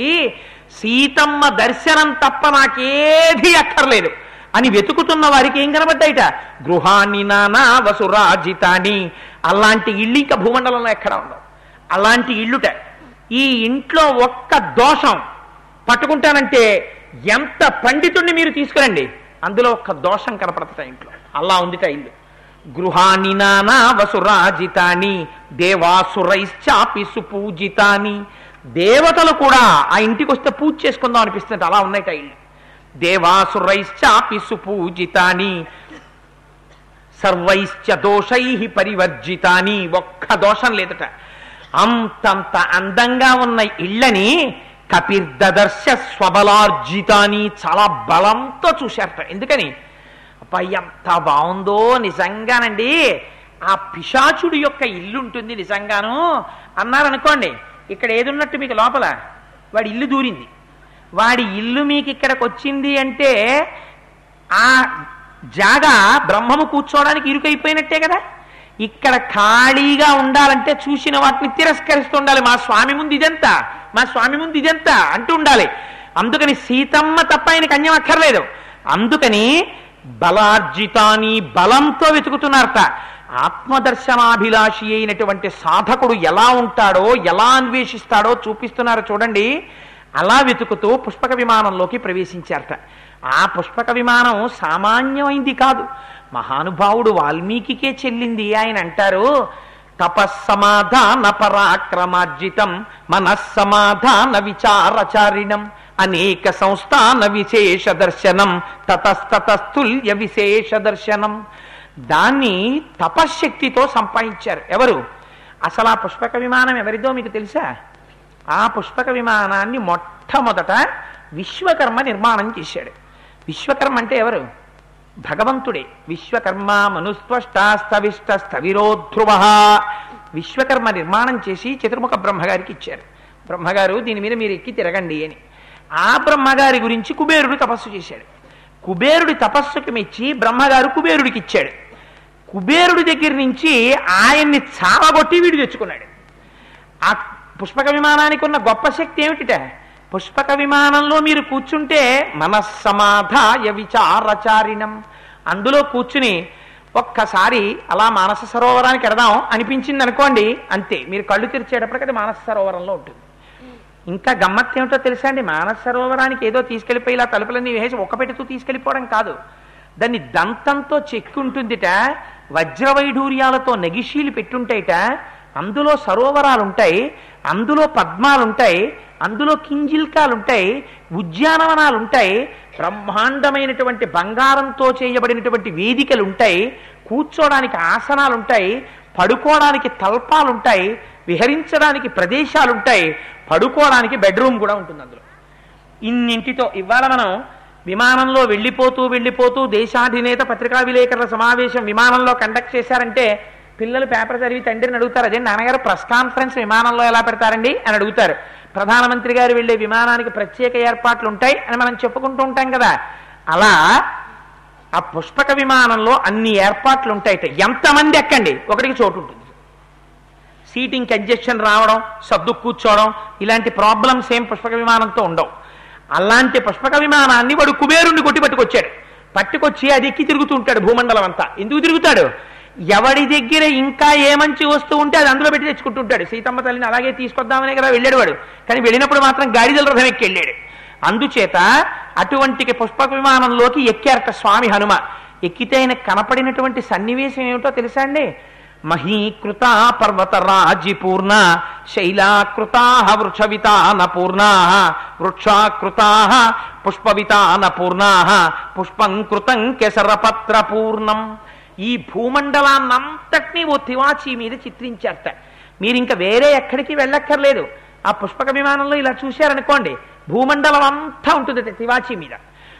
సీతమ్మ దర్శనం తప్ప నాకేది అక్కర్లేదు అని వెతుకుతున్న వారికి ఏం కనబడ్డాయిట గృహాన్ని నానా వసురాజితాని అలాంటి ఇల్లు ఇంకా భూమండలంలో ఎక్కడ ఉండవు అలాంటి ఇల్లుట ఈ ఇంట్లో ఒక్క దోషం పట్టుకుంటానంటే ఎంత పండితుణ్ణి మీరు తీసుకురండి అందులో ఒక్క దోషం కనపడతా ఇంట్లో అలా ఉందిట ఇల్లు గృహాని నానా వసురాజితాని దేవాసురైశ్చాపి సుపూజితాని దేవతలు కూడా ఆ ఇంటికి వస్తే పూజ చేసుకుందాం అనిపిస్తుంది అలా ఉన్నాయిట ఇల్లు దేవాసురైశ్చాపి సుపూజితాని సర్వైశ్చ దోషై పరివర్జితాని ఒక్క దోషం లేదట అంతంత అందంగా ఉన్న ఇళ్ళని కపిర్దర్శ స్వబలార్జితాని చాలా బలంతో చూశారట ఎందుకని అబ్బా ఎంత బాగుందో నిజంగానండి ఆ పిశాచుడి యొక్క ఇల్లు ఉంటుంది నిజంగాను అన్నారనుకోండి ఇక్కడ ఏది ఉన్నట్టు మీకు లోపల వాడి ఇల్లు దూరింది వాడి ఇల్లు మీకు ఇక్కడికి వచ్చింది అంటే ఆ జాగా బ్రహ్మము కూర్చోవడానికి ఇరుకైపోయినట్టే కదా ఇక్కడ ఖాళీగా ఉండాలంటే చూసిన వాటిని తిరస్కరిస్తూ ఉండాలి మా స్వామి ముందు ఇదెంత మా స్వామి ముందు ఇదెంత అంటూ ఉండాలి అందుకని సీతమ్మ తప్ప ఆయనకి అన్యం అక్కర్లేదు అందుకని బలార్జితాని బలంతో వెతుకుతున్నారట ఆత్మదర్శనాభిలాషి అయినటువంటి సాధకుడు ఎలా ఉంటాడో ఎలా అన్వేషిస్తాడో చూపిస్తున్నారు చూడండి అలా వెతుకుతూ పుష్పక విమానంలోకి ప్రవేశించారట ఆ పుష్పక విమానం సామాన్యమైంది కాదు మహానుభావుడు వాల్మీకికే చెల్లింది ఆయన అంటారు తపస్సమాధాన పరాక్రమార్జితం మనస్సమాధాన విచారచారిణం అనేక సంస్థాన విశేష దర్శనం తతస్తతస్తుల్య విశేష దర్శనం దాన్ని తపశ్శక్తితో సంపాదించారు ఎవరు అసలు ఆ పుష్పక విమానం ఎవరిదో మీకు తెలుసా ఆ పుష్పక విమానాన్ని మొట్టమొదట విశ్వకర్మ నిర్మాణం చేశాడు విశ్వకర్మ అంటే ఎవరు భగవంతుడే విశ్వకర్మ మనుస్త్వష్టాస్తవిష్ట స్థవిరో ధ్రువ విశ్వకర్మ నిర్మాణం చేసి చతుర్ముఖ బ్రహ్మగారికి ఇచ్చారు బ్రహ్మగారు దీని మీద మీరు ఎక్కి తిరగండి అని ఆ బ్రహ్మగారి గురించి కుబేరుడు తపస్సు చేశాడు కుబేరుడి తపస్సుకి మెచ్చి బ్రహ్మగారు కుబేరుడికి ఇచ్చాడు కుబేరుడి దగ్గర నుంచి ఆయన్ని చావగొట్టి వీడు తెచ్చుకున్నాడు ఆ పుష్పక విమానానికి ఉన్న గొప్ప శక్తి ఏమిటిట పుష్పక విమానంలో మీరు కూర్చుంటే మనస్సమాధాయ విచారచారిణం అందులో కూర్చుని ఒక్కసారి అలా మానస సరోవరానికి ఎడదాం అనిపించింది అనుకోండి అంతే మీరు కళ్ళు తెరిచేటప్పటికి అది మానస సరోవరంలో ఉంటుంది ఇంకా గమ్మత్ ఏమిటో తెలుసా అండి మానస సరోవరానికి ఏదో తీసుకెళ్ళిపోయి ఇలా తలుపులన్నీ వేసి ఒక్క పెట్టుతూ తీసుకెళ్ళిపోవడం కాదు దాన్ని దంతంతో చెక్కి ఉంటుందిట వజ్రవైఢూర్యాలతో నగిషీలు పెట్టుంటాయిట అందులో సరోవరాలు ఉంటాయి అందులో పద్మాలు ఉంటాయి అందులో కింజిల్కాలు ఉంటాయి ఉద్యానవనాలు ఉంటాయి బ్రహ్మాండమైనటువంటి బంగారంతో చేయబడినటువంటి వేదికలు ఉంటాయి కూర్చోడానికి ఆసనాలు ఉంటాయి పడుకోవడానికి తల్పాలు ఉంటాయి విహరించడానికి ప్రదేశాలు ఉంటాయి పడుకోవడానికి బెడ్రూమ్ కూడా ఉంటుంది అందులో ఇన్నింటితో ఇవాళ మనం విమానంలో వెళ్ళిపోతూ వెళ్ళిపోతూ దేశాధినేత పత్రికా విలేకరుల సమావేశం విమానంలో కండక్ట్ చేశారంటే పిల్లలు పేపర్ చదివి తండ్రిని అడుగుతారు అదే నాన్నగారు ప్రెస్ కాన్ఫరెన్స్ విమానంలో ఎలా పెడతారండి అని అడుగుతారు ప్రధానమంత్రి గారు వెళ్ళే విమానానికి ప్రత్యేక ఏర్పాట్లు ఉంటాయి అని మనం చెప్పుకుంటూ ఉంటాం కదా అలా ఆ పుష్పక విమానంలో అన్ని ఏర్పాట్లు ఉంటాయట ఎంతమంది ఎక్కండి ఒకటికి చోటు ఉంటుంది సీటింగ్ కంజెషన్ రావడం సర్దు కూర్చోవడం ఇలాంటి ప్రాబ్లమ్స్ ఏం పుష్పక విమానంతో ఉండవు అలాంటి పుష్పక విమానాన్ని వాడు కుబేరుణ్ణి కొట్టి పట్టుకొచ్చాడు పట్టుకొచ్చి అది ఎక్కి తిరుగుతూ ఉంటాడు భూమండలం అంతా ఎందుకు తిరుగుతాడు ఎవడి దగ్గర ఇంకా ఏ మంచి వస్తువు ఉంటే అది అందులో పెట్టి తెచ్చుకుంటుంటాడు సీతమ్మ తల్లిని అలాగే తీసుకొద్దామనే కదా వెళ్ళాడు వాడు కానీ వెళ్ళినప్పుడు మాత్రం గాడిదల రథం ఎక్కి వెళ్ళాడు అందుచేత అటువంటి పుష్పక విమానంలోకి ఎక్కారట స్వామి హనుమ ఎక్కితే ఆయన కనపడినటువంటి సన్నివేశం ఏమిటో తెలుసా అండి మహీకృత పర్వత రాజిపూర్ణ శైలాకృతా వృక్షవితాన పూర్ణా వృక్షాకృతా పుష్పవితాన పూర్ణా పుష్పం కృతం కెసరపత్ర పూర్ణం ఈ భూమండలాన్నంతటినీ ఓ తివాచీ మీద చిత్రించారట మీరు ఇంకా వేరే ఎక్కడికి వెళ్ళక్కర్లేదు ఆ పుష్పక విమానంలో ఇలా చూశారనుకోండి భూమండలం అంతా ఉంటుంది తివాచీ మీద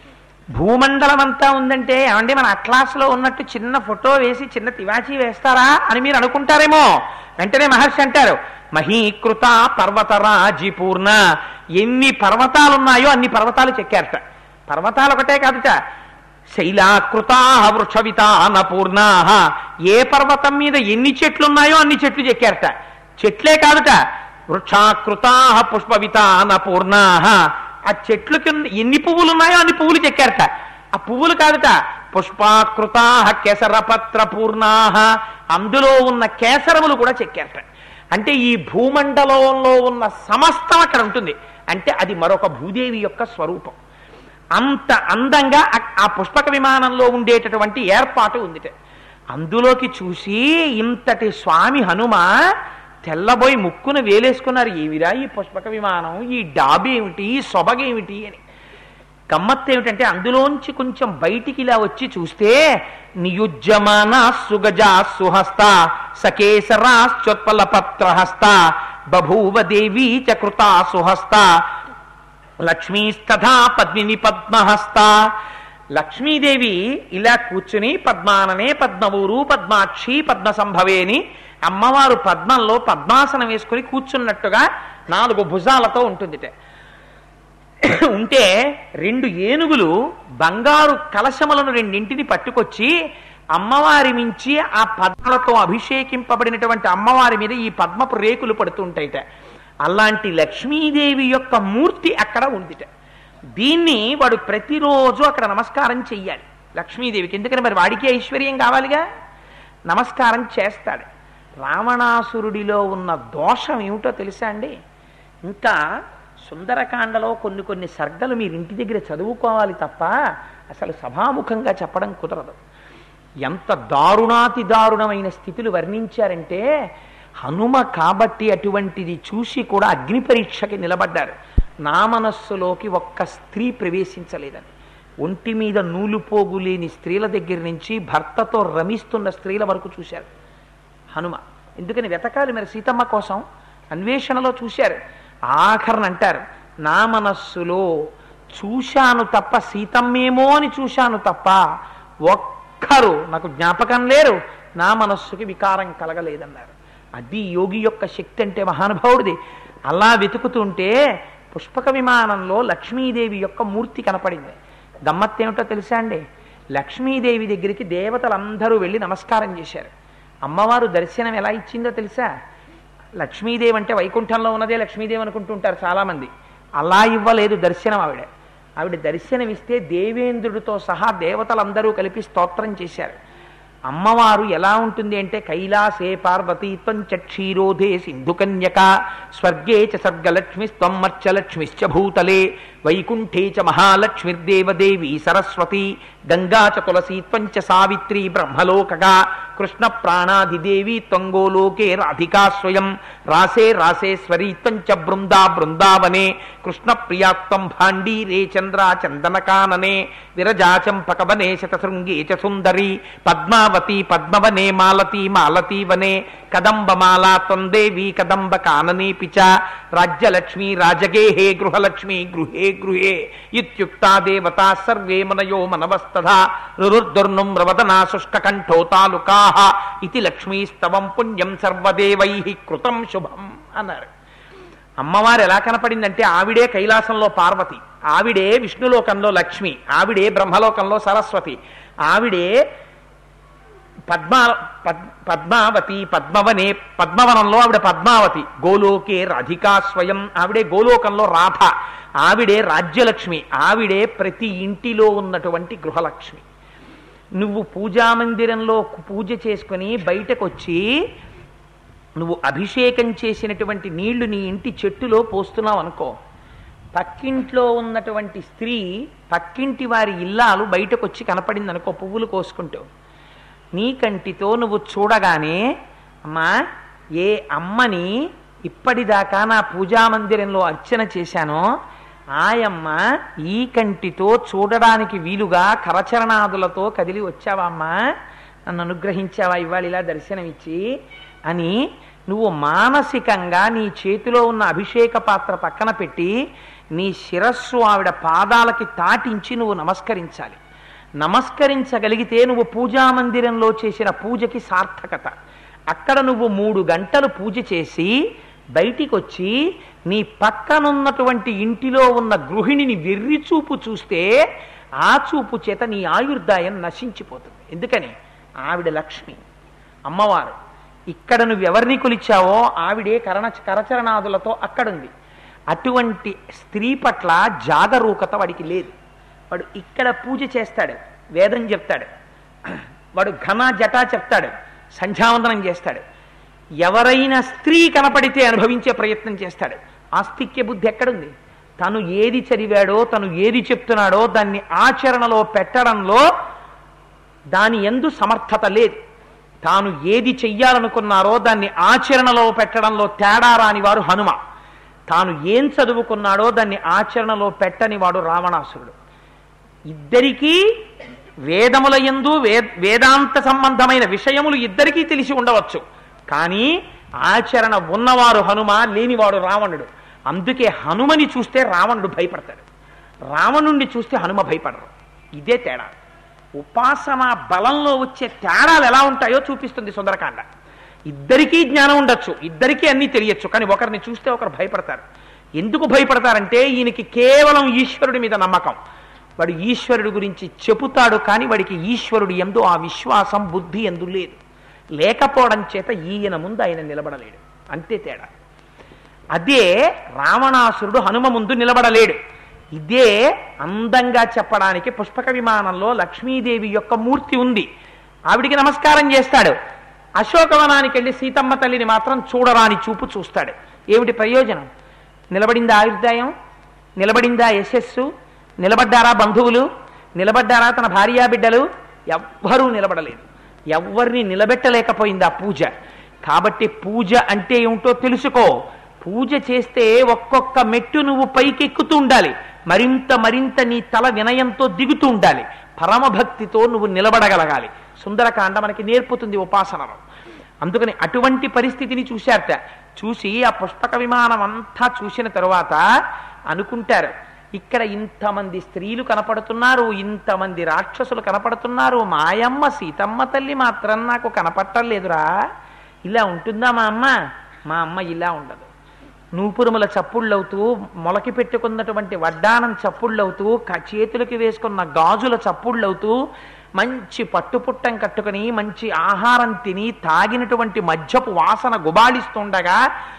భూమండలం అంతా ఉందంటే ఏమండి మన అట్లాస్లో ఉన్నట్టు చిన్న ఫోటో వేసి చిన్న తివాచీ వేస్తారా అని మీరు అనుకుంటారేమో వెంటనే మహర్షి అంటారు మహీకృత పర్వతరాజి పూర్ణ ఎన్ని పర్వతాలు ఉన్నాయో అన్ని పర్వతాలు చెక్కారట పర్వతాలు ఒకటే కాదుట శైలాకృతా వృక్షవితాన పూర్ణా ఏ పర్వతం మీద ఎన్ని చెట్లు ఉన్నాయో అన్ని చెట్లు చెక్కారట చెట్లే కాదుట వృక్షాకృతా పుష్పవితాన పూర్ణా ఆ చెట్లు కింద ఎన్ని పువ్వులు ఉన్నాయో అన్ని పువ్వులు చెక్కారట ఆ పువ్వులు కాదుట పుష్పాకృతా కేసరపత్ర పూర్ణా అందులో ఉన్న కేసరములు కూడా చెక్కారట అంటే ఈ భూమండలంలో ఉన్న సమస్తం అక్కడ ఉంటుంది అంటే అది మరొక భూదేవి యొక్క స్వరూపం అంత అందంగా ఆ- ఆ పుష్పక విమానంలో ఉండేటటువంటి ఏర్పాటు ఉందిట అందులోకి చూసి ఇంతటి స్వామి హనుమ తెల్లబోయి ముక్కును వేలేసుకున్నారు ఏమిరా ఈ పుష్పక విమానం ఈ డాబేమిటి ఈ సొబగేమిటి అని గమ్మత్తు ఏమిటంటే అందులోంచి కొంచెం బయటికి ఇలా వచ్చి చూస్తే నియుజ్యమాన సుగజా సుహస్త సకేసరాశ్చోత్పల పత్రహస్త బభూవ దేవీ చ కృతా సుహస్త లక్ష్మీస్తథా పద్మిని పద్మహస్త లక్ష్మీదేవి ఇలా కూర్చుని పద్మాననే పద్మవూరు పద్మాక్షి పద్మ సంభవేని అమ్మవారు పద్మంలో పద్మాసనం వేసుకుని కూర్చున్నట్టుగా నాలుగు భుజాలతో ఉంటుందిట ఉంటే రెండు ఏనుగులు బంగారు కలశములను రెండింటిని పట్టుకొచ్చి అమ్మవారి మించి ఆ పద్మలతో అభిషేకింపబడినటువంటి అమ్మవారి మీద ఈ పద్మపు రేకులు పడుతుంటాయిట అలాంటి లక్ష్మీదేవి యొక్క మూర్తి అక్కడ ఉందిట దీన్ని వాడు ప్రతిరోజు అక్కడ నమస్కారం చెయ్యాలి లక్ష్మీదేవికి ఎందుకని మరి వాడికి ఐశ్వర్యం కావాలిగా నమస్కారం చేస్తాడు రావణాసురుడిలో ఉన్న దోషం ఏమిటో తెలుసా అండి ఇంకా సుందరకాండలో కొన్ని కొన్ని సర్గలు మీరు ఇంటి దగ్గర చదువుకోవాలి తప్ప అసలు సభాముఖంగా చెప్పడం కుదరదు ఎంత దారుణాతి దారుణమైన స్థితులు వర్ణించారంటే హనుమ కాబట్టి అటువంటిది చూసి కూడా అగ్ని పరీక్షకి నిలబడ్డారు నా మనస్సులోకి ఒక్క స్త్రీ ప్రవేశించలేదని ఒంటి మీద నూలు పోగు లేని స్త్రీల దగ్గర నుంచి భర్తతో రమిస్తున్న స్త్రీల వరకు చూశారు హనుమ ఎందుకని వెతకాలి మరి సీతమ్మ కోసం అన్వేషణలో చూశారు ఆఖరణ అంటారు నా మనస్సులో చూశాను తప్ప సీతమ్మేమో అని చూశాను తప్ప ఒక్కరు నాకు జ్ఞాపకం లేరు నా మనస్సుకి వికారం కలగలేదన్నారు అది యోగి యొక్క శక్తి అంటే మహానుభావుడిది అలా వెతుకుతుంటే పుష్పక విమానంలో లక్ష్మీదేవి యొక్క మూర్తి కనపడింది గమ్మత్తేమిటో తెలుసా అండి లక్ష్మీదేవి దగ్గరికి దేవతలందరూ వెళ్ళి నమస్కారం చేశారు అమ్మవారు దర్శనం ఎలా ఇచ్చిందో తెలుసా లక్ష్మీదేవి అంటే వైకుంఠంలో ఉన్నదే లక్ష్మీదేవి అనుకుంటుంటారు చాలామంది అలా ఇవ్వలేదు దర్శనం ఆవిడ ఆవిడ దర్శనమిస్తే దేవేంద్రుడితో సహా దేవతలందరూ కలిపి స్తోత్రం చేశారు అమ్మవారు ఎలా ఉంటుంది అంటే కైలాసే పార్వతీ త్వం చ క్షీరోధే సింధుకన్యక స్వర్గే చ సర్గలక్ష్మి త్వం మర్చలక్ష్మిశ్చ భూతలే వైకుంఠే చ మహాలక్ష్మిర్దేవదేవి సరస్వతి గంగా చ తులసి త్వంచ సావిత్రి బ్రహ్మలోకగా కృష్ణ ప్రాణాదిదేవి త్వంగోలోకే రాధికా స్వయం రాసే రాసేశ్వరి త్వంచ బృందా బృందావనే కృష్ణ ప్రియాత్వం భాండీరే చంద్ర చందనకాననే విరజాచంపకవనే శతశృంగే చ సుందరి పద్మావతి పద్మవనే మాలతి మాలతీ వనే కదంబమాలా త్వం దేవి కదంబ కాననేపి చ రాజ్యలక్ష్మీ రాజగేహే గృహలక్ష్మీ గృహే గృహే ఇత్యుక్తా దేవతా సర్వే మనయో మనవస్తథా రురుర్దుర్నుం రవదనా శుష్కకంఠో తాలుకాః ఇతి లక్ష్మీస్తవం పుణ్యం సర్వదేవై కృతం శుభం అన్నారు అమ్మవారు ఎలా కనపడిందంటే ఆవిడే కైలాసంలో పార్వతి ఆవిడే విష్ణులోకంలో లక్ష్మి ఆవిడే బ్రహ్మలోకంలో సరస్వతి ఆవిడే పద్మా పద్- పద్మావతి పద్మవనే పద్మవనంలో ఆవిడ పద్మావతి గోలోకే రాధికా స్వయం ఆవిడే గోలోకంలో రాధ ఆవిడే రాజ్యలక్ష్మి ఆవిడే ప్రతి ఇంటిలో ఉన్నటువంటి గృహలక్ష్మి నువ్వు పూజామందిరంలో పూజ చేసుకుని బయటకు వచ్చి నువ్వు అభిషేకం చేసినటువంటి నీళ్లు నీ ఇంటి చెట్టులో పోస్తున్నావు అనుకో పక్కింట్లో ఉన్నటువంటి స్త్రీ పక్కింటి వారి ఇల్లాలు బయటకు వచ్చి కనపడింది అనుకో పువ్వులు కోసుకుంటూ నీ కంటితో నువ్వు చూడగానే అమ్మా ఏ అమ్మని ఇప్పటిదాకా నా పూజామందిరంలో అర్చన చేశానో ఆయమ్మ ఈ కంటితో చూడడానికి వీలుగా కరచరణాదులతో కదిలి వచ్చావా అమ్మా నన్ను అనుగ్రహించావా ఇవాళ ఇలా దర్శనమిచ్చి అని నువ్వు మానసికంగా నీ చేతిలో ఉన్న అభిషేక పాత్ర పక్కన పెట్టి నీ శిరస్సు ఆవిడ పాదాలకి తాటించి నువ్వు నమస్కరించాలి నమస్కరించగలిగితే నువ్వు పూజామందిరంలో చేసిన పూజకి సార్థకత అక్కడ నువ్వు మూడు గంటలు పూజ చేసి బయటికి వచ్చి నీ పక్కనున్నటువంటి ఇంటిలో ఉన్న గృహిణిని వెర్రి చూపు చూస్తే ఆ చూపు చేత నీ ఆయుర్దాయం నశించిపోతుంది ఎందుకని ఆవిడ లక్ష్మి అమ్మవారు ఇక్కడ నువ్వు ఎవరిని కొలిచావో ఆవిడే కరణ కరచరణాదులతో అక్కడుంది అటువంటి స్త్రీ పట్ల జాగరూకత వాడికి లేదు వాడు ఇక్కడ పూజ చేస్తాడు వేదం చెప్తాడు వాడు ఘన జటా చెప్తాడు సంధ్యావందనం చేస్తాడు ఎవరైనా స్త్రీ కనపడితే అనుభవించే ప్రయత్నం చేస్తాడు ఆస్తిక్య బుద్ధి ఎక్కడుంది తను ఏది చదివాడో తను ఏది చెప్తున్నాడో దాన్ని ఆచరణలో పెట్టడంలో దాని ఎందు సమర్థత లేదు తాను ఏది చెయ్యాలనుకున్నారో దాన్ని ఆచరణలో పెట్టడంలో తేడా రాని వారు హనుమ తాను ఏం చదువుకున్నాడో దాన్ని ఆచరణలో పెట్టని వాడు రావణాసురుడు ఇద్దరికీ వేదముల యందు వే వేదాంత సంబంధమైన విషయములు ఇద్దరికీ తెలిసి ఉండవచ్చు కానీ ఆచరణ ఉన్నవారు హనుమ లేనివాడు రావణుడు అందుకే హనుమని చూస్తే రావణుడు భయపడతాడు రావణుణ్ణి చూస్తే హనుమ భయపడరు ఇదే తేడా ఉపాసన బలంలో వచ్చే తేడాలు ఎలా ఉంటాయో చూపిస్తుంది సుందరకాండ ఇద్దరికీ జ్ఞానం ఉండొచ్చు ఇద్దరికీ అన్నీ తెలియచ్చు కానీ ఒకరిని చూస్తే ఒకరు భయపడతారు ఎందుకు భయపడతారంటే ఈయనకి కేవలం ఈశ్వరుడి మీద నమ్మకం వాడు ఈశ్వరుడి గురించి చెబుతాడు కానీ వాడికి ఈశ్వరుడు ఎందు ఆ విశ్వాసం బుద్ధి ఎందు లేదు లేకపోవడం చేత ఈయన ముందు ఆయన నిలబడలేడు అంతే తేడా అదే రావణాసురుడు హనుమ ముందు నిలబడలేడు ఇదే అందంగా చెప్పడానికి పుష్పక విమానంలో లక్ష్మీదేవి యొక్క మూర్తి ఉంది ఆవిడికి నమస్కారం చేస్తాడు అశోకవనానికి వెళ్ళి సీతమ్మ తల్లిని మాత్రం చూడరాని చూపు చూస్తాడు ఏమిటి ప్రయోజనం నిలబడిందా ఆయుర్దాయం నిలబడిందా యశస్సు నిలబడ్డారా బంధువులు నిలబడ్డారా తన భార్యా బిడ్డలు ఎవ్వరూ నిలబడలేదు ఎవ్వరిని నిలబెట్టలేకపోయింది ఆ పూజ కాబట్టి పూజ అంటే ఏమిటో తెలుసుకో పూజ చేస్తే ఒక్కొక్క మెట్టు నువ్వు పైకెక్కుతూ ఉండాలి మరింత మరింత నీ తల వినయంతో దిగుతూ ఉండాలి పరమభక్తితో నువ్వు నిలబడగలగాలి సుందరకాండ మనకి నేర్పుతుంది ఉపాసనలో అందుకని అటువంటి పరిస్థితిని చూశారట చూసి ఆ పుష్పక విమానం అంతా చూసిన తరువాత అనుకుంటారు ఇక్కడ ఇంతమంది స్త్రీలు కనపడుతున్నారు ఇంతమంది రాక్షసులు కనపడుతున్నారు మాయమ్మ సీతమ్మ తల్లి మాత్రం నాకు కనపట్టలేదురా ఇలా ఉంటుందా మా అమ్మ మా అమ్మ ఇలా ఉండదు నూపురుముల చప్పుళ్ళవుతూ మొలకి పెట్టుకున్నటువంటి వడ్డానం చప్పుళ్ళవుతూ క- చేతులకి వేసుకున్న గాజుల చప్పుళ్ళవుతూ మంచి పట్టుపుట్టం కట్టుకుని మంచి ఆహారం తిని తాగినటువంటి మద్యపు వాసన గుబాళిస్తుండగా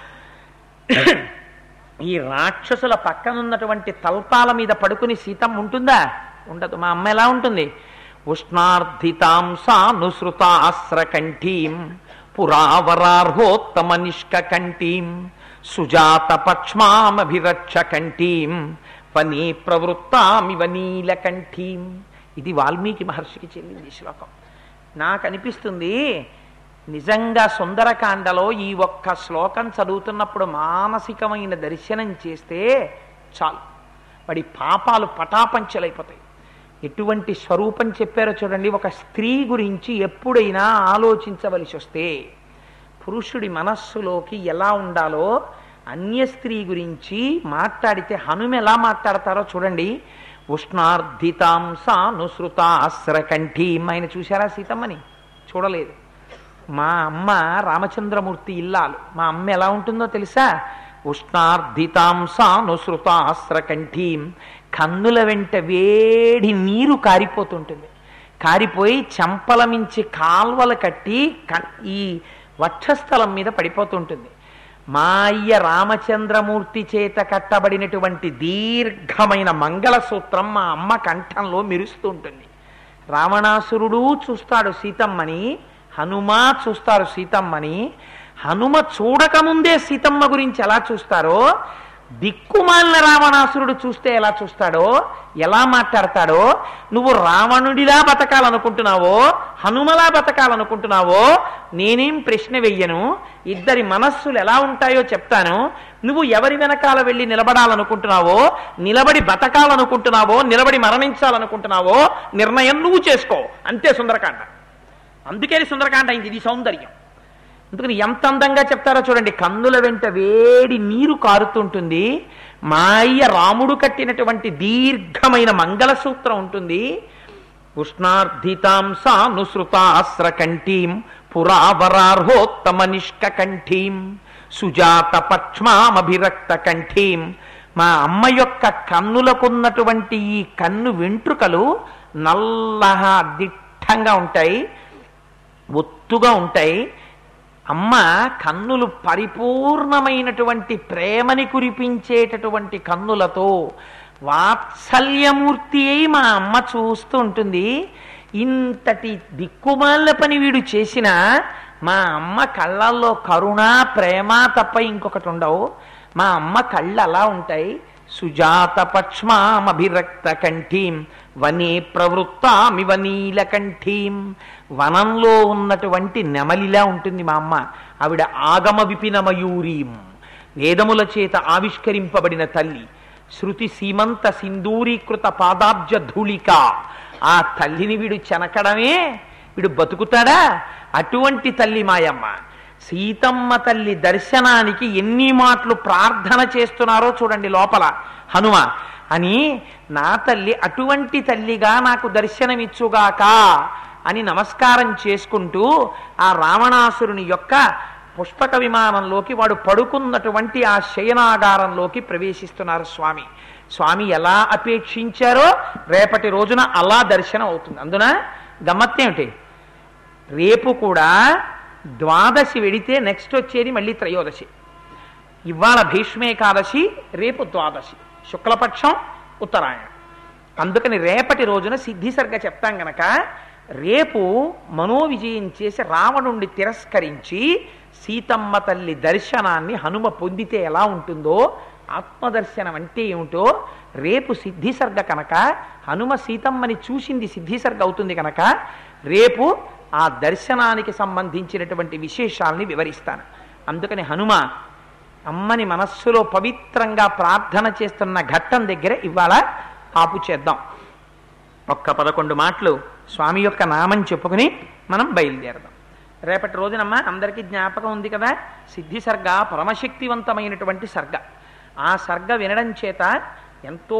ఈ రాక్షసుల పక్కనున్నటువంటి తల్పాల మీద పడుకుని సీతమ్మ ఉంటుందా ఉండదు మా అమ్మ ఎలా ఉంటుంది ఉష్ణార్థితాం సానుసృతాస్రకంఠీం పురావరార్హోత్తమ నిష్కంఠీం సుజాత పక్ష్మామభిరక్ష కంఠీం వనీ ప్రవృత్తామివ నీలకంఠీం ఇది వాల్మీకి మహర్షికి చెందింది ఈ శ్లోకం నాకు అనిపిస్తుంది నిజంగా సుందరకాండలో ఈ ఒక్క శ్లోకం చదువుతున్నప్పుడు మానసికమైన దర్శనం చేస్తే చాలు వాడి పాపాలు పటాపంచలైపోతాయి ఎటువంటి స్వరూపం చెప్పారో చూడండి ఒక స్త్రీ గురించి ఎప్పుడైనా ఆలోచించవలసి వస్తే పురుషుడి మనస్సులోకి ఎలా ఉండాలో అన్య స్త్రీ గురించి మాట్లాడితే హనుమ ఎలా మాట్లాడతారో చూడండి ఉష్ణార్ధితాంసానుసృతాశ్రకంఠీం ఆయన చూశారా సీతమ్మని చూడలేదు మా అమ్మ రామచంద్రమూర్తి ఇల్లాలు మా అమ్మ ఎలా ఉంటుందో తెలుసా ఉష్ణార్ధితాంసానుసృతాశ్రకంఠీం కన్నుల వెంట వేడి నీరు కారిపోతుంటుంది కారిపోయి చెంపల మించి కాల్వలు కట్టి కన్- ఈ వక్షస్థలం మీద పడిపోతుంటుంది మా అయ్య రామచంద్రమూర్తి చేత కట్టబడినటువంటి దీర్ఘమైన మంగళసూత్రం మా అమ్మ కంఠంలో మెరుస్తూ ఉంటుంది రావణాసురుడు చూస్తాడు సీతమ్మని హనుమ చూస్తారు సీతమ్మని హనుమ చూడకముందే సీతమ్మ గురించి ఎలా చూస్తారో దిక్కుమాలిన రావణాసురుడు చూస్తే ఎలా చూస్తాడో ఎలా మాట్లాడతాడో నువ్వు రావణుడిలా బతకాలనుకుంటున్నావో హనుమలా బతకాలనుకుంటున్నావో నేనేం ప్రశ్న వెయ్యను ఇద్దరి మనస్సులు ఎలా ఉంటాయో చెప్తాను నువ్వు ఎవరి వెనకాల వెళ్ళి నిలబడాలనుకుంటున్నావో నిలబడి బతకాలనుకుంటున్నావో నిలబడి మరణించాలనుకుంటున్నావో నిర్ణయం నువ్వు చేసుకో అంతే సుందరకాండ అందుకని సుందరకాండ అయింది ఇది సౌందర్యం అందుకని ఎంత అందంగా చెప్తారో చూడండి కన్నుల వెంట వేడి నీరు కారుతుంటుంది మా అయ్య రాముడు కట్టినటువంటి దీర్ఘమైన మంగళసూత్రం ఉంటుంది ఉష్ణార్ధితాంసానుసృతాశ్రకంఠీం పురావరార్హోత్తమ నిష్కంఠీం సుజాత పక్ష్మామభిరక్త కంఠీం మా అమ్మ యొక్క కన్నులకున్నటువంటి ఈ కన్ను వెంట్రుకలు నల్లగా దిట్టంగా ఉంటాయి ఒత్తుగా ఉంటాయి అమ్మ కన్నులు పరిపూర్ణమైనటువంటి ప్రేమని కురిపించేటటువంటి కన్నులతో వాత్సల్యమూర్తి అయి మా అమ్మ చూస్తూ ఉంటుంది ఇంతటి దిక్కుమాల పని వీడు చేసిన మా అమ్మ కళ్ళల్లో కరుణ ప్రేమ తప్ప ఇంకొకటి ఉండవు మా అమ్మ కళ్ళు అలా ఉంటాయి సుజాత పక్ష్మామభిరక్త కంఠీం వనే ప్రవృత్తామివ నీలకంఠీం వనంలో ఉన్నటువంటి నెమలిలా ఉంటుంది మా అమ్మ ఆవిడ ఆగమ విపిన మయూరీం వేదముల చేత ఆవిష్కరింపబడిన తల్లి శృతి సీమంత సింధూరీకృత పాదాబ్జ ధూళిక ఆ తల్లిని వీడు చెనకడమే వీడు బతుకుతాడా అటువంటి తల్లి మాయమ్మ సీతమ్మ తల్లి దర్శనానికి ఎన్ని మాటలు ప్రార్థన చేస్తున్నారో చూడండి లోపల హనుమ అని నా తల్లి అటువంటి తల్లిగా నాకు దర్శనమిచ్చుగాక అని నమస్కారం చేసుకుంటూ ఆ రావణాసురుని యొక్క పుష్పక విమానంలోకి వాడు పడుకున్నటువంటి ఆ శయనాగారంలోకి ప్రవేశిస్తున్నారు స్వామి స్వామి ఎలా అపేక్షించారో రేపటి రోజున అలా దర్శనం అవుతుంది అందున గమ్మత్తేమిటి రేపు కూడా ద్వాదశి వెడితే నెక్స్ట్ వచ్చేది మళ్ళీ త్రయోదశి ఇవాళ భీష్మేకాదశి రేపు ద్వాదశి శుక్లపక్షం ఉత్తరాయణం అందుకని రేపటి రోజున సిద్ధిసర్గ చెప్తాం గనక రేపు మనోవిజయం చేసి రావణుణ్ణి తిరస్కరించి సీతమ్మ తల్లి దర్శనాన్ని హనుమ పొందితే ఎలా ఉంటుందో ఆత్మదర్శనం అంటే ఏమిటో రేపు సిద్ధిసర్గ కనుక హనుమ సీతమ్మని చూసింది సిద్ధిసర్గ అవుతుంది కనుక రేపు ఆ దర్శనానికి సంబంధించినటువంటి విశేషాల్ని వివరిస్తాను అందుకని హనుమ అమ్మని మనస్సులో పవిత్రంగా ప్రార్థన చేస్తున్న ఘట్టం దగ్గర ఇవాళ ఆపు చేద్దాం ఒక్క పదకొండు మాటలు స్వామి యొక్క నామం చెప్పుకుని మనం బయలుదేరదాం రేపటి రోజునమ్మ అందరికీ జ్ఞాపకం ఉంది కదా సిద్ధి సర్గ పరమశక్తివంతమైనటువంటి సర్గ ఆ సర్గ వినడం చేత ఎంతో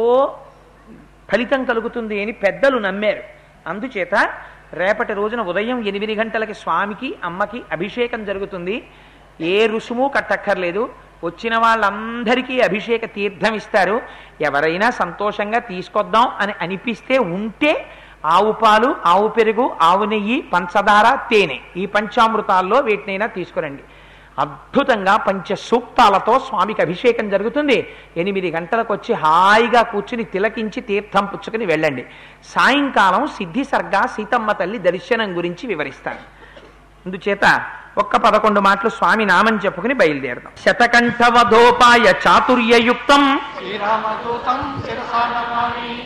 ఫలితం కలుగుతుంది అని పెద్దలు నమ్మారు అందుచేత రేపటి రోజున ఉదయం ఎనిమిది గంటలకి స్వామికి అమ్మకి అభిషేకం జరుగుతుంది ఏ రుసుము కట్టక్కర్లేదు వచ్చిన వాళ్ళందరికీ అభిషేక తీర్థం ఇస్తారు ఎవరైనా సంతోషంగా తీసుకొద్దాం అని అనిపిస్తే ఉంటే ఆవు పాలు ఆవు పెరుగు ఆవు నెయ్యి పంచదార తేనె ఈ పంచామృతాల్లో వేటినైనా తీసుకురండి అద్భుతంగా పంచ సూక్తాలతో స్వామికి అభిషేకం జరుగుతుంది ఎనిమిది గంటలకు వచ్చి హాయిగా కూర్చుని తిలకించి తీర్థం పుచ్చుకుని వెళ్ళండి సాయంకాలం సిద్ధి సర్గా సీతమ్మ తల్లి దర్శనం గురించి వివరిస్తాను అందుచేత ఒక్క పదకొండు మాటలు స్వామి నామం చెప్పుకుని బయలుదేరదాం శతకంఠవధోపాయ చాతుర్యయుక్తం శ్రీరామదూతం శిరసా నమామి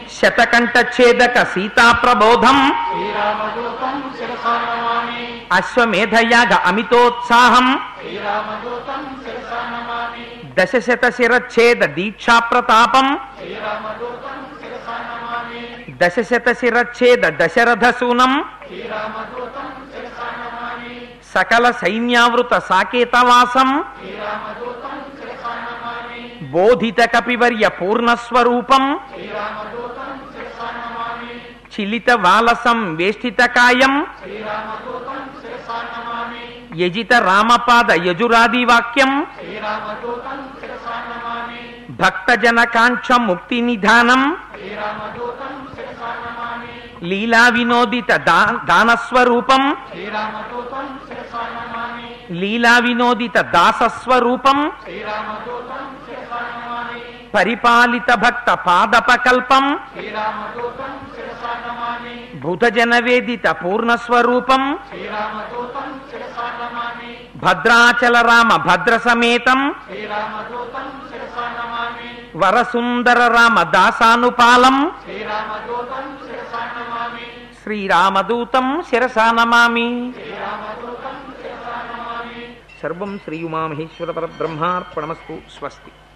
శతకంఠ ఛేదక సీతా ప్రబోధం శ్రీరామదూతం శిరసా నమామి అశ్వమేధయాగ అమితోత్సాహం శ్రీరామదూతం శిరసా నమామి దశశత శిరచ్ఛేద దీక్షా ప్రతాపం శ్రీరామదూతం శిరసా నమామి దశశత శిరచ్ఛేద దశరథ సూనం శ్రీరామదూతం శిరసా నమామి సకల సైన్యావృత సాకేతవాసం శ్రీరామదూతం శిరసా నమామి బోధిత కపివర్య పూర్ణస్వరూపం శ్రీరామదూతం శిరసా నమామి చిలిత వాలసం వేష్టిత కాయం శ్రీరామదూతం శిరసా నమామి యజిత రామపాద యజురాది వాక్యం శ్రీరామదూతం శిరసా నమామి భక్తజన కాంక్ష ముక్తి నిధానం శ్రీరామదూతం శిరసా నమామి లీలా వినోదిత దా- దానస్వరూపం శ్రీరామదూతం శిరసా నమామి లీలా వినోదిత దాసస్వరూపం శ్రీరామదూతం శిరసా నమామి పరిపాలిత భక్త పాదపకల్పం శ్రీరామదూతం శిరసా నమామి భూతజన వేదిత పూర్ణస్వరూపం శ్రీరామదూతం శిరసా నమామి భద్రాచల రామ భద్ర సమేతం శ్రీరామదూతం శిరసా నమామి వరసుందర రామ దాసానుపాలం శ్రీరామదూతం శిరసా నమామి శ్రీరామదూతం శిరసా నమామి శ్రీరామదూతం శిరసా నమామి సర్వం శ్రీయుమామహేశ్వర పరబ్రహ్మార్పణమస్తు స్వస్తి